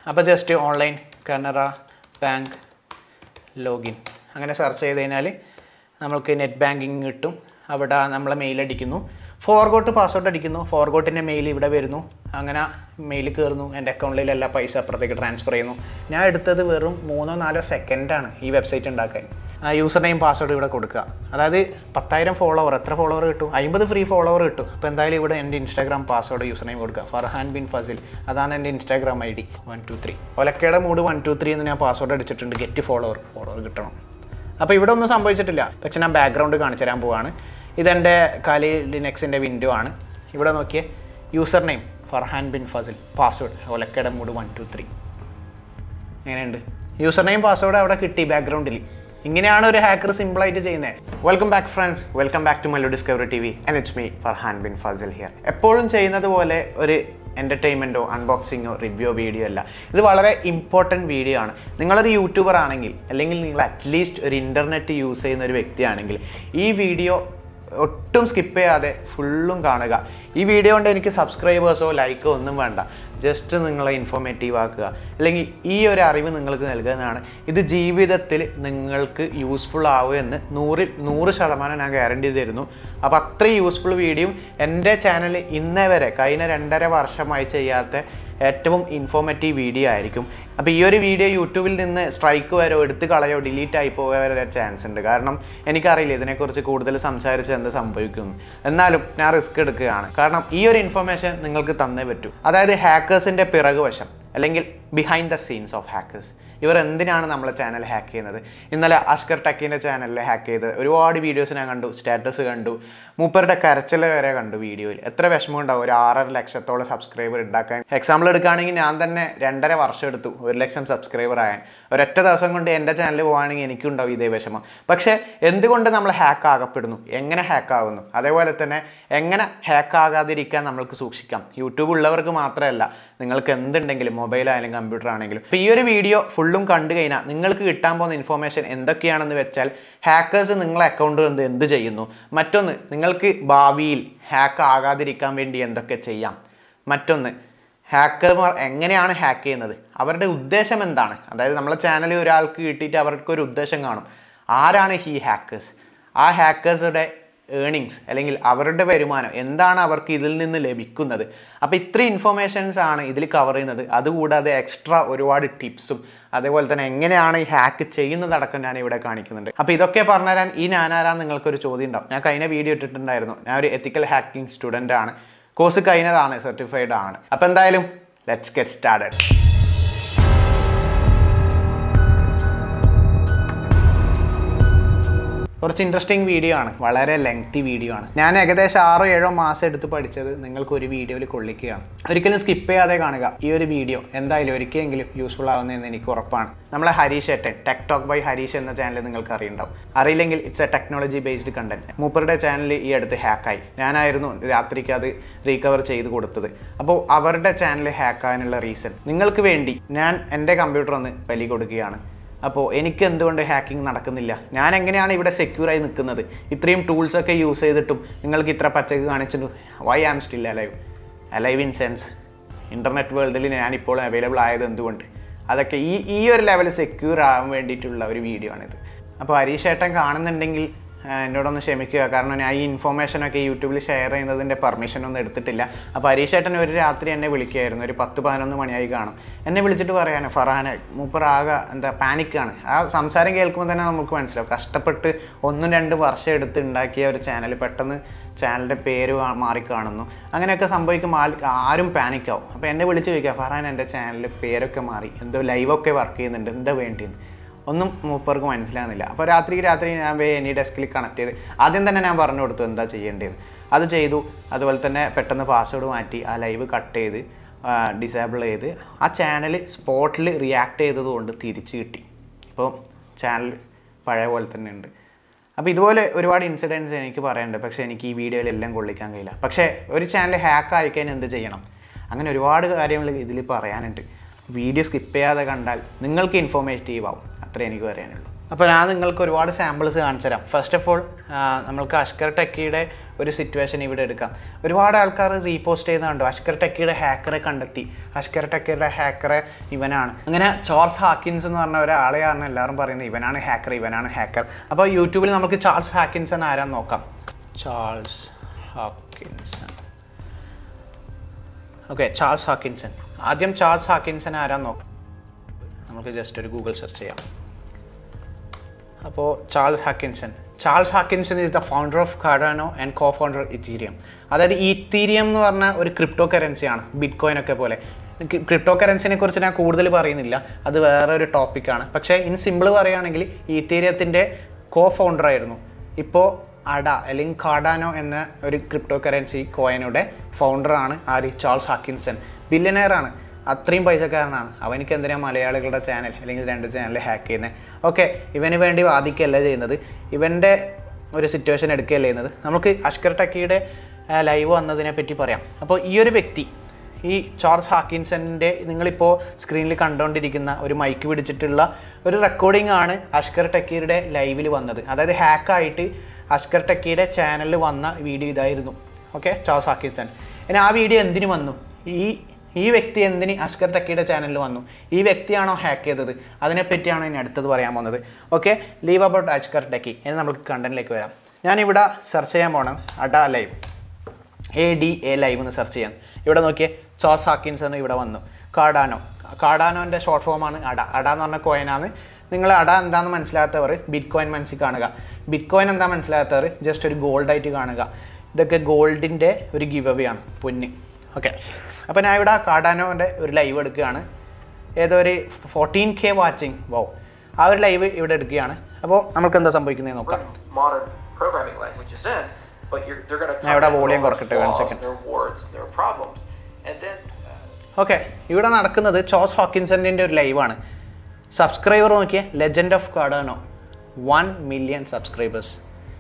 അപ്പോൾ just online Canara bank login അങ്ങനെ search ചെയ്ത് കഴിഞ്ഞാൽ നമ്മൾക്ക് നെറ്റ് ബാങ്കിങ് കിട്ടും അവിടെ നമ്മളെ മെയിൽ അടിക്കുന്നു ഫോർഗോട്ട് പാസ്വേഡ് അടിക്കുന്നു ഫോർഗോട്ടിൻ്റെ മെയിൽ ഇവിടെ വരുന്നു അങ്ങനെ മെയിൽ കയറുന്നു എൻ്റെ അക്കൗണ്ടിൽ എല്ലാ പൈസ അപ്പുറത്തേക്ക് ട്രാൻസ്ഫർ ചെയ്യുന്നു ഞാൻ എടുത്തത് വെറും മൂന്നോ നാലോ സെക്കൻഡാണ് ഈ വെബ്സൈറ്റ് ഉണ്ടാക്കാൻ ആ യൂസർ നെയിം പാസ്വേഡ് ഇവിടെ കൊടുക്കുക അതായത് പത്തായിരം ഫോളോവർ എത്ര ഫോളോവർ കിട്ടും അമ്പത് ഫ്രീ ഫോളോവർ കിട്ടും അപ്പോൾ എന്തായാലും ഇവിടെ എൻ്റെ ഇൻസ്റ്റാഗ്രാം പാസ്വേഡ് യൂസർ നെയിം കൊടുക്കുക ഫർഹാൻ ബിൻ ഫസിൽ അതാണ് എൻ്റെ Instagram I D one two three ഒലക്കയുടെ മൂഡ് വൺ ടു ത്രീ എന്ന് ഞാൻ പാസ്വേഡ് അടിച്ചിട്ടുണ്ട് ഗെറ്റ് ഫോളോവർ ഫോളോവർ കിട്ടണം അപ്പോൾ ഇവിടെ ഒന്നും സംഭവിച്ചിട്ടില്ല പക്ഷെ ഞാൻ ബാക്ക്ഗ്രൗണ്ട് കാണിച്ചു തരാൻ പോവാണ് ഇതെൻ്റെ കാലി ലിനക്സിൻ്റെ വിൻഡോ ആണ് ഇവിടെ നോക്കിയേ user name Farhan bin Fasil password ഒലക്കയുടെ മൂഡ് വൺ ടു ത്രീ എങ്ങനെയുണ്ട് യൂസർ നെയിം പാസ്വേഡ് അവിടെ കിട്ടി ബാക്ക്ഗ്രൗണ്ടിൽ ഇങ്ങനെയാണ് ഒരു ഹാക്കർ സിമ്പിളായിട്ട് ചെയ്യുന്നത് welcome back friends welcome back to Mallu discovery T V and it's me Farhan bin Fasil here എപ്പോഴും ചെയ്യുന്നത് പോലെ ഒരു എൻ്റർടൈൻമെൻറ്റോ അൺബോക്സിങ്ങോ റിവ്യൂ വീഡിയോ അല്ല ഇത് വളരെ ഇമ്പോർട്ടൻറ്റ് വീഡിയോ ആണ് നിങ്ങളൊരു യൂട്യൂബർ ആണെങ്കിൽ അല്ലെങ്കിൽ നിങ്ങൾ അറ്റ്ലീസ്റ്റ് ഒരു ഇൻ്റർനെറ്റ് യൂസ് ചെയ്യുന്ന ഒരു വ്യക്തിയാണെങ്കിൽ ഈ വീഡിയോ ഒട്ടും സ്കിപ്പ് ചെയ്യാതെ ഫുള്ളും കാണുക ഈ വീഡിയോ കൊണ്ട് എനിക്ക് സബ്സ്ക്രൈബേഴ്സോ ലൈക്കോ ഒന്നും വേണ്ട ജസ്റ്റ് നിങ്ങളെ ഇൻഫോർമേറ്റീവ് ആക്കുക അല്ലെങ്കിൽ ഈ ഒരു അറിവ് നിങ്ങൾക്ക് നൽകുന്നതാണ് ഇത് ജീവിതത്തിൽ നിങ്ങൾക്ക് യൂസ്ഫുൾ ആവുമെന്ന് നൂറിൽ നൂറ് ശതമാനം ഞാൻ ഗ്യാരണ്ടി തരുന്നു അപ്പോൾ അത്രയും യൂസ്ഫുൾ വീഡിയോ എൻ്റെ ചാനൽ ഇന്നേ വരെ കഴിഞ്ഞ രണ്ടര വർഷമായി ചെയ്യാത്ത ഏറ്റവും ഇൻഫോർമേറ്റീവ് വീഡിയോ ആയിരിക്കും അപ്പോൾ ഈ ഒരു വീഡിയോ യൂട്യൂബിൽ നിന്ന് സ്ട്രൈക്ക് വരോ എടുത്ത് കളയോ ഡിലീറ്റ് ആയി പോകാൻ വരെ ചാൻസ് ഉണ്ട് കാരണം എനിക്കറിയില്ല ഇതിനെക്കുറിച്ച് കൂടുതൽ സംസാരിച്ച് എന്ത് സംഭവിക്കുന്നു എന്നാലും ഞാൻ റിസ്ക് എടുക്കുകയാണ് കാരണം ഈ ഒരു ഇൻഫർമേഷൻ നിങ്ങൾക്ക് തന്നേ പറ്റൂ അതായത് ഹാക്കേഴ്സിൻ്റെ പിറകുവശം അല്ലെങ്കിൽ behind the scenes of hackers ഇവർ എന്തിനാണ് നമ്മളെ ചാനൽ ഹാക്ക് ചെയ്യുന്നത് ഇന്നലെ അഷ്കർ ടക്കിൻ്റെ ചാനലിൽ ഹാക്ക് ചെയ്ത് ഒരുപാട് വീഡിയോസ് ഞാൻ കണ്ടു സ്റ്റാറ്റസ് കണ്ടു മൂപ്പരുടെ കരച്ചിൽ വരെ കണ്ടു വീഡിയോയിൽ എത്ര വിഷമം ഉണ്ടാവും ഒരു ആറര ലക്ഷത്തോളം സബ്സ്ക്രൈബർ ഉണ്ടാക്കാൻ എക്സാമ്പിൾ എടുക്കുകയാണെങ്കിൽ ഞാൻ തന്നെ രണ്ടര വർഷം എടുത്തു ഒരു ലക്ഷം സബ്സ്ക്രൈബർ ആയാൻ ഒരൊറ്റ ദിവസം കൊണ്ട് എൻ്റെ ചാനൽ പോവുകയാണെങ്കിൽ എനിക്കുണ്ടാവും ഇതേ വിഷമം പക്ഷേ എന്തുകൊണ്ട് നമ്മൾ ഹാക്ക് ആകപ്പെടുന്നു എങ്ങനെ ഹാക്ക് ആകുന്നു അതേപോലെ തന്നെ എങ്ങനെ ഹാക്ക് ആകാതിരിക്കാൻ നമ്മൾക്ക് സൂക്ഷിക്കാം യൂട്യൂബ് ഉള്ളവർക്ക് മാത്രമല്ല നിങ്ങൾക്ക് എന്തുണ്ടെങ്കിലും മൊബൈൽ ആയാലും കമ്പ്യൂട്ടർ ആണെങ്കിലും ഇപ്പോൾ ഈ ഒരു വീഡിയോ ഫുള്ളും കണ്ടു കഴിഞ്ഞാൽ നിങ്ങൾക്ക് കിട്ടാൻ പോകുന്ന ഇൻഫോർമേഷൻ എന്തൊക്കെയാണെന്ന് വെച്ചാൽ ഹാക്കേഴ്സ് നിങ്ങളെ അക്കൗണ്ട് എന്ത് എന്ത് ചെയ്യുന്നു മറ്റൊന്ന് നിങ്ങൾക്ക് ഭാവിയിൽ ഹാക്ക് ആകാതിരിക്കാൻ വേണ്ടി എന്തൊക്കെ ചെയ്യാം മറ്റൊന്ന് ഹാക്കർമാർ എങ്ങനെയാണ് ഹാക്ക് ചെയ്യുന്നത് അവരുടെ ഉദ്ദേശം എന്താണ് അതായത് നമ്മളെ ചാനലിൽ ഒരാൾക്ക് കിട്ടിയിട്ട് അവർക്ക് ഒരു ഉദ്ദേശം കാണും ആരാണ് ഈ ഹാക്കേഴ്സ് ആ ഹാക്കേഴ്സുടെ ഏണിങ്സ് അല്ലെങ്കിൽ അവരുടെ വരുമാനം എന്താണ് അവർക്ക് ഇതിൽ നിന്ന് ലഭിക്കുന്നത് അപ്പോൾ ഇത്രയും ഇൻഫർമേഷൻസ് ആണ് ഇതിൽ കവർ ചെയ്യുന്നത് അതുകൂടാതെ എക്സ്ട്രാ ഒരുപാട് ടിപ്സും അതേപോലെ തന്നെ എങ്ങനെയാണ് ഈ ഹാക്ക് ചെയ്യുന്നതടക്കം ഞാൻ ഇവിടെ കാണിക്കുന്നുണ്ട് അപ്പോൾ ഇതൊക്കെ പറഞ്ഞുതരാൻ ഈ ഞാനാരാ നിങ്ങൾക്കൊരു ചോദ്യം ഉണ്ടാവും ഞാൻ കഴിഞ്ഞ വീഡിയോ ഇട്ടിട്ടുണ്ടായിരുന്നു ഞാൻ ഒരു എത്തിക്കൽ ഹാക്കിംഗ് സ്റ്റുഡൻ്റ് ആണ് കോഴ്സ് കഴിഞ്ഞതാണ് സർട്ടിഫൈഡ് ആണ് അപ്പോൾ എന്തായാലും ലെറ്റ്സ് ഗെറ്റ് സ്റ്റാർട്ടഡ് കുറച്ച് ഇൻട്രസ്റ്റിംഗ് വീഡിയോ ആണ് വളരെ ലെങ്തി വീഡിയോ ആണ് ഞാൻ ഏകദേശം ആറോ ഏഴോ മാസം എടുത്ത് പഠിച്ചത് നിങ്ങൾക്ക് ഒരു വീഡിയോയിൽ കൊള്ളിക്കുകയാണ് ഒരിക്കലും സ്കിപ്പ് ചെയ്യാതെ കാണുക ഈ ഒരു വീഡിയോ എന്തായാലും ഒരിക്കലെങ്കിലും യൂസ്ഫുൾ ആവുന്നതെന്ന് എനിക്ക് ഉറപ്പാണ് നമ്മളെ ഹരീഷ് ഏട്ടൻ ടെക് ടോക്ക് ബൈ ഹരീഷ് എന്ന ചാനൽ നിങ്ങൾക്ക് അറിയുണ്ടാവും അറിയില്ലെങ്കിൽ it's a technology based content മൂപ്പറുടെ ചാനൽ ഈ അടുത്ത് ഹാക്കായി ഞാനായിരുന്നു രാത്രിക്ക് അത് റീകവർ ചെയ്ത് കൊടുത്തത് അപ്പോൾ അവരുടെ ചാനൽ ഹാക്കാനുള്ള റീസൺ നിങ്ങൾക്ക് വേണ്ടി ഞാൻ എൻ്റെ കമ്പ്യൂട്ടർ ഒന്ന് ബലി കൊടുക്കുകയാണ് അപ്പോൾ എനിക്ക് എന്തുകൊണ്ട് ഹാക്കിംഗ് നടക്കുന്നില്ല ഞാൻ എങ്ങനെയാണ് ഇവിടെ സെക്യൂറായി നിൽക്കുന്നത് ഇത്രയും ടൂൾസൊക്കെ യൂസ് ചെയ്തിട്ടും നിങ്ങൾക്ക് ഇത്ര പച്ചക്ക് കാണിച്ചിട്ട് why am still alive alive in sense internet വേൾഡിൽ ഞാനിപ്പോൾ അവൈലബിൾ ആയത് എന്തുകൊണ്ട് അതൊക്കെ ഈ ഈ ഒരു ലെവൽ സെക്യൂർ ആവാൻ വേണ്ടിയിട്ടുള്ള ഒരു വീഡിയോ ആണിത് അപ്പോൾ ഹരീഷ് ഏട്ടൻ കാണുന്നുണ്ടെങ്കിൽ ആ, എന്നോടൊന്ന് ക്ഷമിക്കുക കാരണം ഞാൻ ഈ ഇൻഫോർമേഷനൊക്കെ യൂട്യൂബിൽ ഷെയർ ചെയ്യുന്നതിൻ്റെ പെർമിഷൻ ഒന്നും എടുത്തിട്ടില്ല അപ്പോൾ ഹരീഷ് ഏട്ടൻ ഒരു രാത്രി എന്നെ വിളിക്കുകയായിരുന്നു ഒരു പത്ത് പതിനൊന്ന് മണിയായി കാണും എന്നെ വിളിച്ചിട്ട് പറയാന് ഫർഹാനെ മൂപ്പർ ആകെ എന്താ പാനിക്കാണ് ആ സംസാരം കേൾക്കുമ്പോൾ തന്നെ നമുക്ക് മനസ്സിലാവും കഷ്ടപ്പെട്ട് ഒന്നും രണ്ട് വർഷം എടുത്ത് ഉണ്ടാക്കിയ ഒരു ചാനൽ പെട്ടെന്ന് ചാനലിൻ്റെ പേര് മാ- മാറിക്കാണുന്നു അങ്ങനെയൊക്കെ സംഭവിക്കുമ്പോൾ ആൾ ആരും പാനിക്കാവും അപ്പോൾ എന്നെ വിളിച്ച് ചോദിക്കുക ഫർഹാൻ എൻ്റെ ചാനലിൽ പേരൊക്കെ മാറി എന്തോ ലൈവൊക്കെ വർക്ക് ചെയ്യുന്നുണ്ട് എന്താ വേണ്ടിയെന്ന് ഒന്നും മൂപ്പർക്ക് മനസ്സിലാകുന്നില്ല അപ്പോൾ രാത്രി രാത്രി ഞാൻ വേ എനി ഡെസ്കിൽ കണക്ട് ചെയ്ത് ആദ്യം തന്നെ ഞാൻ പറഞ്ഞു കൊടുത്തു എന്താ ചെയ്യേണ്ടത് അത് ചെയ്തു അതുപോലെ തന്നെ പെട്ടെന്ന് പാസ്വേഡ് മാറ്റി ആ ലൈവ് കട്ട് ചെയ്ത് ഡിസേബിൾ ചെയ്ത് ആ ചാനൽ സ്പോട്ടിൽ റിയാക്ട് ചെയ്തതുകൊണ്ട് തിരിച്ച് കിട്ടി ഇപ്പോൾ ചാനൽ പഴയ പോലെ തന്നെ ഉണ്ട് അപ്പോൾ ഇതുപോലെ ഒരുപാട് ഇൻസിഡൻസ് എനിക്ക് പറയാനുണ്ട് പക്ഷേ എനിക്ക് ഈ വീഡിയോയിലെല്ലാം കൊള്ളിക്കാൻ കഴിയില്ല പക്ഷേ ഒരു ചാനൽ ഹാക്ക് ആയിക്കഴിഞ്ഞാൽ എന്ത് ചെയ്യണം അങ്ങനെ ഒരുപാട് കാര്യങ്ങൾ ഇതിൽ പറയാനുണ്ട് വീഡിയോ സ്കിപ്പ് ചെയ്യാതെ കണ്ടാൽ നിങ്ങൾക്ക് ഇൻഫോർമേറ്റീവ് ആവും അത്രേ എനിക്ക് പറയാനുള്ളൂ അപ്പോൾ ഞാൻ നിങ്ങൾക്ക് ഒരുപാട് സാമ്പിൾസ് കാണിച്ചു തരാം ഫസ്റ്റ് ഓഫ് ഓൾ നമ്മൾക്ക് അഷ്കർ ടെക്കിയുടെ ഒരു സിറ്റുവേഷൻ ഇവിടെ എടുക്കാം ഒരുപാട് ആൾക്കാർ റീപോസ്റ്റ് ചെയ്യുന്നുണ്ട് അഷ്കർ ടെക്കിയുടെ ഹാക്കറെ കണ്ടെത്തി അഷ്കർ ടെക്കിയുടെ ഹാക്കറെ ഇവനാണ് അങ്ങനെ ചോർസ് ഹാക്കിൻസ് എന്ന് പറഞ്ഞ ഒരാളെയാണ് എല്ലാവരും പറയുന്നത് ഇവനാണ് ഹാക്കർ ഇവനാണ് ഹാക്കർ അപ്പോൾ യൂട്യൂബിൽ നമുക്ക് ചാൾസ് ഹാക്കിൻസൺ ആരാന്ന് നോക്കാം Charles Hoskinson okay Charles Hoskinson ആദ്യം ചാൾസ് ഹാക്കിൻസൺ ആരാന്ന് നോക്കാം നമുക്ക് ജസ്റ്റ് ഒരു ഗൂഗിൾ സെർച്ച് ചെയ്യാം അപ്പോൾ Charles Hoskinson Charles Hoskinson is the founder of Cardano and co founder Ethereum അതായത് ഈത്തീരിയം എന്ന് പറഞ്ഞ ഒരു ക്രിപ്റ്റോ കറൻസിയാണ് ബിറ്റ് കോയിൻ ഒക്കെ പോലെ ക്രിപ്റ്റോ കറൻസിനെ കുറിച്ച് ഞാൻ കൂടുതൽ പറയുന്നില്ല അത് വേറെ ഒരു ടോപ്പിക്കാണ് പക്ഷേ ഇൻ സിമ്പിൾ പറയുകയാണെങ്കിൽ ഈത്തീരിയത്തിൻ്റെ കോ ഫൗണ്ടർ ആയിരുന്നു ഇപ്പോൾ അഡ അല്ലെങ്കിൽ കാർഡാനോ എന്ന ഒരു ക്രിപ്റ്റോ കറൻസി കോയിനുടെ ഫൗണ്ടറാണ് ആര് ചാൾസ് ഹാക്കിൻസൺ ബില്യനെയറാണ് അത്രയും പൈസക്കാരനാണ് അവനിക്ക് എന്തിനാ മലയാളികളുടെ ചാനൽ അല്ലെങ്കിൽ രണ്ട് ചാനൽ ഹാക്ക് ചെയ്യുന്നത് ഓക്കെ ഇവന് വേണ്ടി വാദിക്കുകയല്ല ചെയ്യുന്നത് ഇവൻ്റെ ഒരു സിറ്റുവേഷൻ എടുക്കുകയല്ല ചെയ്യുന്നത് നമുക്ക് അഷ്കർ ടക്കിയുടെ ലൈവ് വന്നതിനെ പറ്റി പറയാം അപ്പോൾ ഈ ഒരു വ്യക്തി ഈ ചാർസ് ഹാക്കിൻസൻ്റെ നിങ്ങളിപ്പോൾ സ്ക്രീനിൽ കണ്ടുകൊണ്ടിരിക്കുന്ന ഒരു മൈക്ക് പിടിച്ചിട്ടുള്ള ഒരു റെക്കോർഡിംഗ് ആണ് അഷ്കർ ടക്കീയുടെ ലൈവിൽ വന്നത് അതായത് ഹാക്കായിട്ട് അഷ്കർ ടക്കിയുടെ ചാനലിൽ വന്ന വീഡിയോ ഇതായിരുന്നു ഓക്കെ ചാർസ് ഹാക്കിൻസൺ ഇനി ആ വീഡിയോ എന്തിനു വന്നു ഈ ഈ വ്യക്തി എന്തിന് അഷ്കർ ടക്കിയുടെ ചാനലിൽ വന്നു ഈ വ്യക്തിയാണോ ഹാക്ക് ചെയ്തത് അതിനെപ്പറ്റിയാണ് ഇനി അടുത്തത് പറയാൻ പോകുന്നത് okay leave about Ashkar Takki ഇനി നമുക്ക് കണ്ടന്റിലേക്ക് വരാം ഞാനിവിടെ സെർച്ച് ചെയ്യാൻ പോകണം ADA live A D A live എന്ന് സെർച്ച് ചെയ്യാം ഇവിടെ നോക്കിയേ ചോസ് ഹാക്കിൻസ് എന്ന് ഇവിടെ വന്നു കാഡാനോ കാഡാനോൻ്റെ ഷോർട്ട് ഫോമാണ് അട അട എന്ന് പറഞ്ഞ കോയിനാണ് നിങ്ങൾ അട എന്താണെന്ന് മനസ്സിലാത്തവർ ബിറ്റ് കോയിൻ മനസ്സിൽ കാണുക ബിറ്റ് കോയിൻ എന്താ മനസ്സിലാത്തവർ ജസ്റ്റ് ഒരു ഗോൾഡായിട്ട് കാണുക ഇതൊക്കെ ഗോൾഡിൻ്റെ ഒരു ഗിവ് അവേ ആണ് പൊന്ന് ഓക്കെ അപ്പോൾ ഞാൻ ഇവിടെ കാഡാനോൻ്റെ ഒരു ലൈവ് എടുക്കുകയാണ് ഏതോ ഒരു ഫോർട്ടീൻ കെ വാച്ചിങ് വോ ആ ഒരു ലൈവ് ഇവിടെ എടുക്കുകയാണ് അപ്പോൾ നമുക്ക് എന്താ സംഭവിക്കുന്നത് നോക്കാം modern programming languages in, but you're, they're going to ഞാൻ ഇവിടെ volume കുറക്കട്ടെ, one second. their warts, their problems, and then uh, okay ഇവിടെ നടക്കുന്നത് ചോസ് ഹോക്കിൻസൻ്റെ ഒരു ലൈവാണ് സബ്സ്ക്രൈബർ നോക്കിയേ legend of Cardano one million subscribers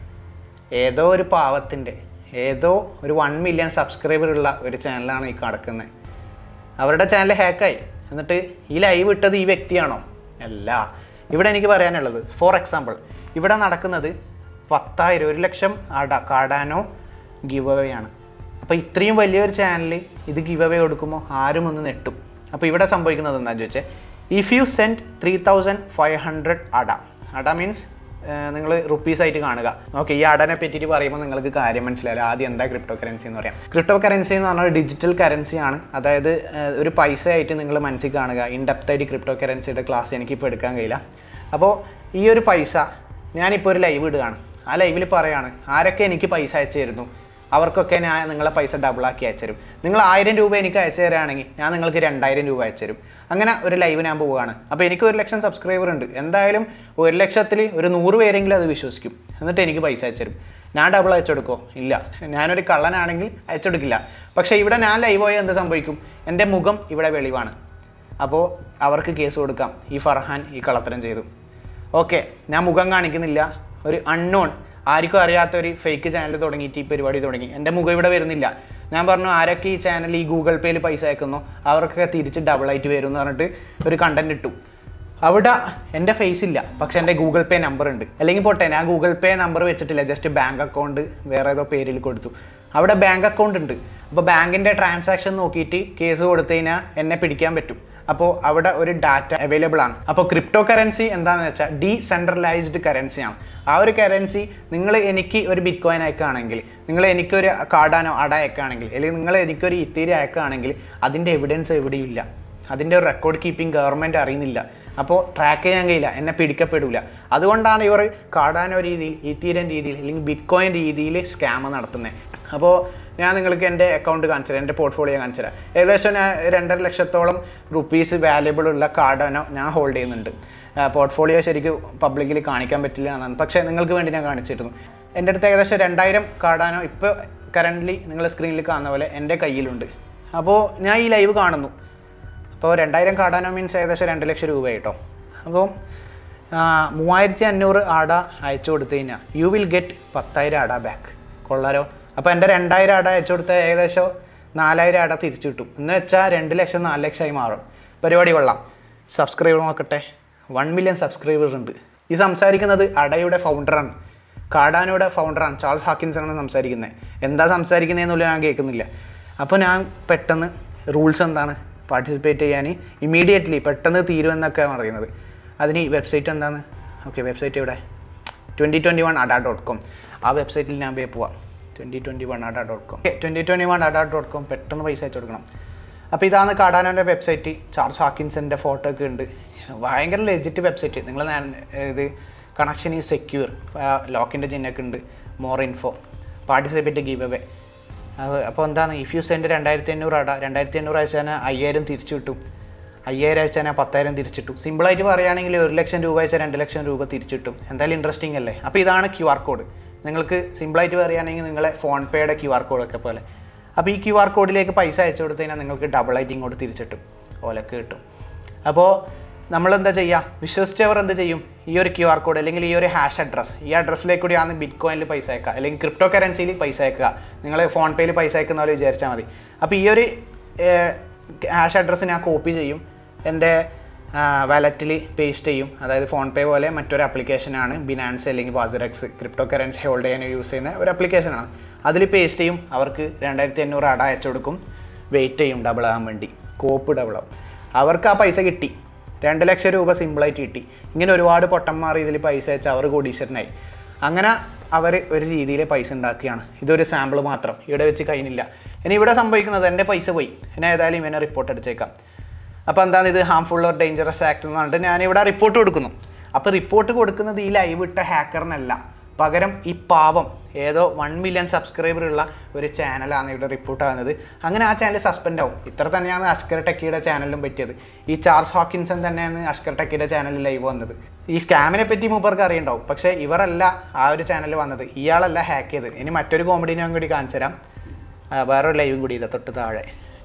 ഏതോ ഒരു പാവത്തിൻ്റെ ഏതോ ഒരു വൺ മില്യൺ സബ്സ്ക്രൈബർ ഉള്ള ഒരു ചാനലാണ് ഈ കിടക്കുന്നത് അവരുടെ ചാനൽ ഹാക്കായി എന്നിട്ട് ഈ ലൈവ് ഇട്ടത് ഈ വ്യക്തിയാണോ അല്ല ഇവിടെ എനിക്ക് പറയാനുള്ളത് ഫോർ എക്സാമ്പിൾ ഇവിടെ നടക്കുന്നത് പത്തായിരം ഒരു ലക്ഷം അട കാടാനോ ഗിവ് അവേ ആണ് അപ്പോൾ ഇത്രയും വലിയൊരു ചാനലിൽ ഇത് ഗിവ് അവേ കൊടുക്കുമ്പോൾ ആരും ഒന്ന് നെട്ടും അപ്പോൾ ഇവിടെ സംഭവിക്കുന്നത് എന്താണെന്ന് ചോദിച്ചാൽ if you send three thousand five hundred ADA ADA means നിങ്ങൾ റുപ്പീസ് ആയിട്ട് കാണുക ഓക്കെ ഈ അടനെ പറ്റിയിട്ട് പറയുമ്പോൾ നിങ്ങൾക്ക് കാര്യം മനസ്സിലായില്ല ആദ്യം എന്താ ക്രിപ്റ്റോ കറൻസി എന്ന് പറയാം ക്രിപ്റ്റോ കറൻസി എന്ന് പറഞ്ഞാൽ ഡിജിറ്റൽ കറൻസിയാണ് അതായത് ഏഹ്, ഒരു പൈസ ആയിട്ട് നിങ്ങൾ മനസ്സിൽ കാണുക ഇൻഡെപ്ത് ആയിട്ട് ക്രിപ്റ്റോ കറൻസിയുടെ ക്ലാസ് എനിക്കിപ്പോൾ എടുക്കാൻ കഴിയില്ല അപ്പോൾ ഈ ഒരു പൈസ ഞാനിപ്പോൾ ഒരു ലൈവ് ഇടുകയാണ് ആ ലൈവിൽ പറയാണ് ആരൊക്കെ എനിക്ക് പൈസ അയച്ചു തരുന്നു അവർക്കൊക്കെ ഞാൻ നിങ്ങളെ പൈസ ഡബിളാക്കി അയച്ചു തരും നിങ്ങൾ ആയിരം രൂപ എനിക്ക് അയച്ചു തരാണെങ്കിൽ ഞാൻ നിങ്ങൾക്ക് രണ്ടായിരം രൂപ അയച്ചു തരും അങ്ങനെ ഒരു ലൈവ് ഞാൻ പോവുകയാണ് അപ്പോൾ എനിക്ക് ഒരു ലക്ഷം സബ്സ്ക്രൈബർ ഉണ്ട് എന്തായാലും ഒരു ലക്ഷത്തിൽ ഒരു നൂറ് പേരെങ്കിലും അത് വിശ്വസിക്കും എന്നിട്ട് എനിക്ക് പൈസ അയച്ചു തരും ഞാൻ ഡബിൾ അയച്ചു കൊടുക്കുമോ ഇല്ല ഞാനൊരു കള്ളനാണെങ്കിൽ അയച്ചു കൊടുക്കില്ല പക്ഷേ ഇവിടെ ഞാൻ ലൈവ് പോയാൽ എന്ത് സംഭവിക്കും എൻ്റെ മുഖം ഇവിടെ വെളിവാണ് അപ്പോൾ അവർക്ക് കേസ് കൊടുക്കാം ഈ ഫർഹാൻ ഈ കള്ളത്തരം ചെയ്തു ഓക്കെ ഞാൻ മുഖം കാണിക്കുന്നില്ല ഒരു അൺനോൺ ആർക്കും അറിയാത്ത ഒരു ഫേക്ക് ചാനൽ തുടങ്ങിയിട്ട് ഈ പരിപാടി തുടങ്ങി എൻ്റെ മുഖം ഇവിടെ വരുന്നില്ല ഞാൻ പറഞ്ഞു ആരൊക്കെ ഈ ചാനൽ ഈ ഗൂഗിൾ പേയിൽ പൈസ അയക്കുന്നോ അവർക്കൊക്കെ തിരിച്ച് ഡബിൾ ആയിട്ട് വരും എന്ന് പറഞ്ഞിട്ട് ഒരു കണ്ടന്റ് ഇട്ടു അവിടെ എൻ്റെ ഫേസ് ഇല്ല പക്ഷെ എൻ്റെ ഗൂഗിൾ പേ നമ്പർ ഉണ്ട് അല്ലെങ്കിൽ പോട്ടെ ഞാൻ ഗൂഗിൾ പേ നമ്പർ വെച്ചിട്ടില്ല ജസ്റ്റ് ബാങ്ക് അക്കൗണ്ട് വേറെ ഏതോ പേരിൽ കൊടുത്തു അവിടെ ബാങ്ക് അക്കൗണ്ട് ഉണ്ട് അപ്പോൾ ബാങ്കിൻ്റെ ട്രാൻസാക്ഷൻ നോക്കിയിട്ട് കേസ് കൊടുത്തു കഴിഞ്ഞാൽ എന്നെ പിടിക്കാൻ പറ്റും അപ്പോൾ അവിടെ ഒരു ഡാറ്റ അവൈലബിൾ ആണ് അപ്പോൾ ക്രിപ്റ്റോ കറൻസി എന്താണെന്ന് വെച്ചാൽ ഡീസെൻട്രലൈസ്ഡ് കറൻസിയാണ് ആ ഒരു കറൻസി നിങ്ങൾ എനിക്ക് ഒരു ബിറ്റ് കോയിൻ അയക്കുകയാണെങ്കിൽ നിങ്ങൾ എനിക്കൊരു കാർഡാനോ അട അയക്കുകയാണെങ്കിൽ അല്ലെങ്കിൽ നിങ്ങൾ എനിക്കൊരു ഇത്തീരി അയക്കുകയാണെങ്കിൽ അതിൻ്റെ എവിഡൻസ് എവിടെയില്ല അതിൻ്റെ ഒരു റെക്കോർഡ് കീപ്പിംഗ് ഗവൺമെൻറ് അറിയുന്നില്ല അപ്പോൾ ട്രാക്ക് ചെയ്യാൻ കഴിയില്ല എന്നെ പിടിക്കപ്പെടില്ല അതുകൊണ്ടാണ് ഇവർ കാർഡാനോ രീതിയിൽ ഈത്തീരിയൻ രീതിയിൽ അല്ലെങ്കിൽ ബിറ്റ് കോയിൻ രീതിയിൽ സ്കാം നടത്തുന്നത് അപ്പോൾ ഞാൻ നിങ്ങൾക്ക് എൻ്റെ അക്കൗണ്ട് കാണിച്ചു തരാം എൻ്റെ പോർട്ട്ഫോളിയോ കാണിച്ചു തരാം ഏകദേശം ഞാൻ രണ്ടര ലക്ഷത്തോളം റുപ്പീസ് വാല്യബിൾ ഉള്ള കാർഡാനോ ഞാൻ ഹോൾഡ് ചെയ്യുന്നുണ്ട് പോർട്ട്ഫോളിയോ ശരിക്കും പബ്ലിക്കിൽ കാണിക്കാൻ പറ്റില്ല എന്നാണ് പക്ഷേ നിങ്ങൾക്ക് വേണ്ടി ഞാൻ കാണിച്ചിരുന്നു എൻ്റെ അടുത്ത് ഏകദേശം രണ്ടായിരം കാർഡാനോ ഇപ്പോൾ കറൻ്റ്ലി നിങ്ങൾ സ്ക്രീനിൽ കാണുന്ന പോലെ എൻ്റെ കയ്യിലുണ്ട് അപ്പോൾ ഞാൻ ഈ ലൈവ് കാണുന്നു അപ്പോൾ രണ്ടായിരം കാർഡാനോ മീൻസ് ഏകദേശം രണ്ട് ലക്ഷം രൂപ കേട്ടോ അപ്പോൾ മൂവായിരത്തി അഞ്ഞൂറ് ആട അയച്ചു കൊടുത്തു കഴിഞ്ഞാൽ യു വിൽ ഗെറ്റ് പത്തായിരം ആട ബാക്ക് കൊള്ളാലോ അപ്പോൾ എൻ്റെ രണ്ടായിരം ആട അയച്ചു കൊടുത്ത ഏകദേശം നാലായിരം ആട തിരിച്ചു കിട്ടും എന്ന് വെച്ചാൽ രണ്ട് ലക്ഷം നാല് ലക്ഷമായി മാറും പരിപാടി കൊള്ളാം സബ്സ്ക്രൈബർ നോക്കട്ടെ വൺ മില്യൺ സബ്സ്ക്രൈബർ ഉണ്ട് ഈ സംസാരിക്കുന്നത് അടയുടെ ഫൗണ്ടറാണ് കാർഡാനോയുടെ ഫൗണ്ടറാണ് ചാൾസ് ഹാക്കിൻസ് ആണ് സംസാരിക്കുന്നത് എന്താ സംസാരിക്കുന്നതെന്നുള്ള ഞാൻ കേൾക്കുന്നില്ല അപ്പോൾ ഞാൻ പെട്ടെന്ന് റൂൾസ് എന്താണ് പാർട്ടിസിപ്പേറ്റ് ചെയ്യാൻ ഇമീഡിയറ്റ്ലി പെട്ടെന്ന് തീരുമെന്നൊക്കെയാണ് പറയുന്നത് അതിന് വെബ്സൈറ്റ് എന്താണ് ഓക്കെ വെബ്സൈറ്റ് എവിടെ twenty twenty one ADA dot com ആ വെബ്സൈറ്റിൽ ഞാൻ പോയി പോവാം twenty twenty one ADA dot com twenty twenty one ADA dot com പെട്ടെന്ന് പൈസ അയച്ചു കൊടുക്കണം അപ്പോൾ ഇതാണ് കാടാനോൻ്റെ വെബ്സൈറ്റ് ചാർൾസ് ഹാക്കിൻസിൻ്റെ ഫോട്ടോ ഒക്കെ ഉണ്ട് ഭയങ്കര ലെജിറ്റ് വെബ്സൈറ്റ് നിങ്ങൾ ഇത് കണക്ഷൻ ഈ സെക്യൂർ ലോക്കിൻ്റെ ചിഹ്നമൊക്കെ ഉണ്ട് more info participate giveaway അപ്പോൾ എന്താണ് ഇഫ് യു സെൻഡ് രണ്ടായിരത്തി അഞ്ഞൂറ് അട രണ്ടായിരത്തി അഞ്ഞൂറ് അയച്ചാൽ അയ്യായിരം തിരിച്ചു കിട്ടും അയ്യായിരം അയച്ചാൽ പത്തായിരം തിരിച്ചിട്ടു സിമ്പിളായിട്ട് പറയുകയാണെങ്കിൽ ഒരു ലക്ഷം രൂപ അയച്ചാൽ രണ്ട് ലക്ഷം രൂപ തിരിച്ചിട്ടും എന്തായാലും ഇൻട്രസ്റ്റിംഗ് അല്ലേ അപ്പോൾ ഇതാണ് ക്യു ആർ കോഡ് നിങ്ങൾക്ക് സിമ്പിളായിട്ട് പറയുകയാണെങ്കിൽ നിങ്ങളെ ഫോൺ പേയുടെ ക്യു ആർ കോഡൊക്കെ പോലെ അപ്പോൾ ഈ ക്യു ആർ കോഡിലേക്ക് പൈസ അയച്ചു കൊടുത്തു കഴിഞ്ഞാൽ നിങ്ങൾക്ക് ഡബിൾ ആയിട്ട് ഇങ്ങോട്ട് തിരിച്ചിട്ടും ഓലക്ക് കിട്ടും അപ്പോൾ നമ്മളെന്താ ചെയ്യുക വിശ്വസിച്ചവർ എന്ത് ചെയ്യും ഈ ഒരു ക്യു ആർ കോഡ് അല്ലെങ്കിൽ ഈ ഒരു ഹാഷ് അഡ്രസ്സ് ഈ അഡ്രസ്സിലേക്ക് കൂടിയാണ് ബിറ്റ് കോയിനിൽ പൈസ അയക്കുക അല്ലെങ്കിൽ ക്രിപ്റ്റോ കറൻസിയിൽ പൈസ അയക്കുക നിങ്ങൾ ഫോൺ പേയിൽ പൈസ അയക്കുന്ന പോലെ വിചാരിച്ചാൽ മതി അപ്പോൾ ഈ ഒരു ഹാഷ് അഡ്രസ്സ് ഞാൻ കോപ്പി ചെയ്യും എൻ്റെ വാലറ്റിൽ പേസ്റ്റ് ചെയ്യും അതായത് ഫോൺ പേ പോലെ മറ്റൊരു ആപ്ലിക്കേഷനാണ് ബിനാൻസ് അല്ലെങ്കിൽ ബാസറക്സ് ക്രിപ്റ്റോ കറൻസി ഹോൾഡ് ചെയ്യാൻ യൂസ് ചെയ്യുന്ന ഒരു ആപ്ലിക്കേഷനാണ് അതിൽ പേസ്റ്റ് ചെയ്യും അവർക്ക് രണ്ടായിരത്തി അഞ്ഞൂറ് അട അയച്ചു കൊടുക്കും വെയിറ്റ് ചെയ്യും ഡബിൾ ആകാൻ വേണ്ടി കോപ്പ് ഡബിൾ ആവും അവർക്ക് ആ പൈസ കിട്ടി രണ്ട് ലക്ഷം രൂപ സിമ്പിളായിട്ട് കിട്ടി ഇങ്ങനെ ഒരുപാട് പൊട്ടന്മാർ ഇതിൽ പൈസ അയച്ച് അവർ കോടീശ്വരനായി അങ്ങനെ അവർ ഒരു രീതിയിൽ പൈസ ഉണ്ടാക്കുകയാണ് ഇതൊരു സാമ്പിൾ മാത്രം ഇവിടെ വെച്ച് കഴിഞ്ഞില്ല ഇനി ഇവിടെ സംഭവിക്കുന്നത് എൻ്റെ പൈസ പോയി ഇനി ഏതായാലും ഇവനെ റിപ്പോർട്ട് അടിച്ചേക്കാം അപ്പോൾ എന്താണ് ഇത് ഹാംഫുൾ ഓർ ഡേഞ്ചറസ് ആക്ട് എന്ന് പറഞ്ഞിട്ട് ഞാനിവിടെ റിപ്പോർട്ട് കൊടുക്കുന്നു അപ്പോൾ റിപ്പോർട്ട് കൊടുക്കുന്നത് ഈ ലൈവ് ഇട്ട ഹാക്കറിനല്ല പകരം ഈ പാവം ഏതോ വൺ മില്യൺ സബ്സ്ക്രൈബർ ഉള്ള ഒരു ചാനലാണ് ഇവിടെ റിപ്പോർട്ട് ആകുന്നത് അങ്ങനെ ആ ചാനൽ സസ്പെൻഡ് ആവും ഇത്ര തന്നെയാണ് അഷ്കർ ടെക്കിയുടെ ചാനലിലും പറ്റിയത് ഈ ചാർസ് ഹോക്കിൻസൺ തന്നെയാണ് അഷ്കർ ടെക്കിയുടെ ചാനലിൽ ലൈവ് വന്നത് ഈ സ്കാമിനെ പറ്റി മൂപ്പർക്ക് അറിയണ്ടാവും പക്ഷേ ഇവരല്ല ആ ഒരു ചാനൽ വന്നത് ഇയാളല്ല ഹാക്ക് ചെയ്ത് ഇനി മറ്റൊരു കോമഡി ഞാൻ കൂടി കാണിച്ചു തരാം ആ, വേറൊരു ലൈവും കൂടി ഇതാ തൊട്ട് താഴെ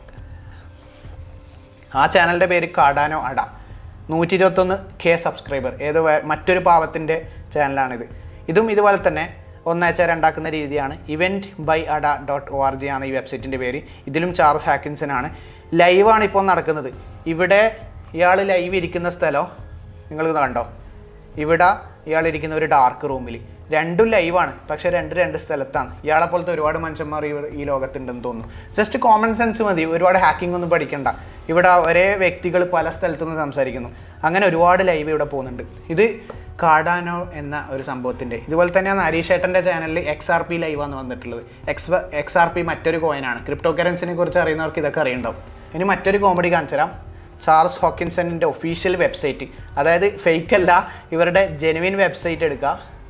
ആ ചാനലിൻ്റെ പേര് കാടാനോ അട നൂറ്റി ഇരുപത്തൊന്ന് കെ സബ്സ്ക്രൈബർ ഏത് വേ- മറ്റൊരു പാവത്തിൻ്റെ ചാനലാണിത് ഇതും ഇതുപോലെ തന്നെ ഒന്നയച്ച രണ്ടാക്കുന്ന രീതിയാണ് event by ADA dot O R G ആണ് ഈ വെബ്സൈറ്റിൻ്റെ പേര് ഇതിലും ചാർസ് ഹാക്കിൻസനാണ് ലൈവാണ് ഇപ്പോൾ നടക്കുന്നത് ഇവിടെ ഇയാൾ ലൈവ് ഇരിക്കുന്ന സ്ഥലം നിങ്ങൾ കണ്ടോ ഇവിടെ ഇയാൾ ഇരിക്കുന്ന ഒരു ഡാർക്ക് റൂമിൽ രണ്ടും ലൈവാണ് പക്ഷെ രണ്ട് രണ്ട് സ്ഥലത്താണ് ഇയാളെ പോലത്തെ ഒരുപാട് മനുഷ്യന്മാർ ഇവർ ഈ ലോകത്തുണ്ടെന്ന് തോന്നുന്നു ജസ്റ്റ് കോമൺ സെൻസ് മതി ഒരുപാട് ഹാക്കിംഗ് ഒന്നും പഠിക്കണ്ട ഇവിടെ ഒരേ വ്യക്തികൾ പല സ്ഥലത്തുനിന്ന് സംസാരിക്കുന്നു അങ്ങനെ ഒരുപാട് ലൈവ് ഇവിടെ പോകുന്നുണ്ട് ഇത് കാഡാനോ എന്ന ഒരു സംഭവത്തിൻ്റെ ഇതുപോലെ തന്നെയാണ് ഹരീഷ് ഏട്ടൻ്റെ ചാനലിൽ എക്സ് ആർ പി ലൈവാണ് വന്നിട്ടുള്ളത് എക്സ് എക്സ് ആർ പി മറ്റൊരു കോയിനാണ് ക്രിപ്റ്റോ കറൻസിനെ കുറിച്ച് അറിയുന്നവർക്ക് ഇതൊക്കെ അറിയണ്ടാവും ഇനി മറ്റൊരു കോമഡി കാണിച്ചു തരാം ചാർൾസ് ഹോക്കിൻസണിൻ്റെ ഒഫീഷ്യൽ വെബ്സൈറ്റ് അതായത് ഫേക്ക് അല്ല ഇവരുടെ ജെനുവിൻ വെബ്സൈറ്റ് എടുക്കുക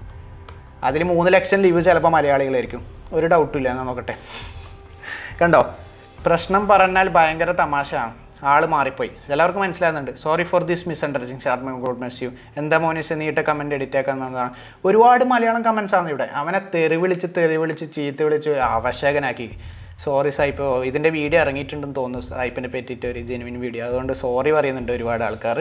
അതിൽ മൂന്ന് ലക്ഷം ലീവ് ചിലപ്പോൾ മലയാളികളായിരിക്കും ഒരു ഡൗട്ടും ഇല്ല എന്നാ നോക്കട്ടെ കണ്ടോ പ്രശ്നം പറഞ്ഞാൽ ഭയങ്കര തമാശയാണ് ആൾ മാറിപ്പോയി എല്ലാവർക്കും മനസ്സിലാകുന്നുണ്ട് sorry for this misunderstanding ഷാർമ ഗോഡ് മെസ് യു എന്താ മോനിസ് നീട്ട കമൻറ്റ് എഡിറ്റ് ആക്കാന്നതാണ് ഒരുപാട് മലയാളം കമൻസ് ആണ് ഇവിടെ അവനെ തെറി വിളിച്ച് തെറി വിളിച്ച് ചീത്ത വിളിച്ച് ഒരു അവശകനാക്കി സോറി സായിപ്പ് ഇതിൻ്റെ വീഡിയോ ഇറങ്ങിയിട്ടുണ്ടെന്ന് തോന്നുന്നു സായിപ്പിനെ പറ്റിയിട്ട് ഒരു ജെനുവിൻ വീഡിയോ അതുകൊണ്ട് സോറി പറയുന്നുണ്ട് ഒരുപാട് ആൾക്കാർ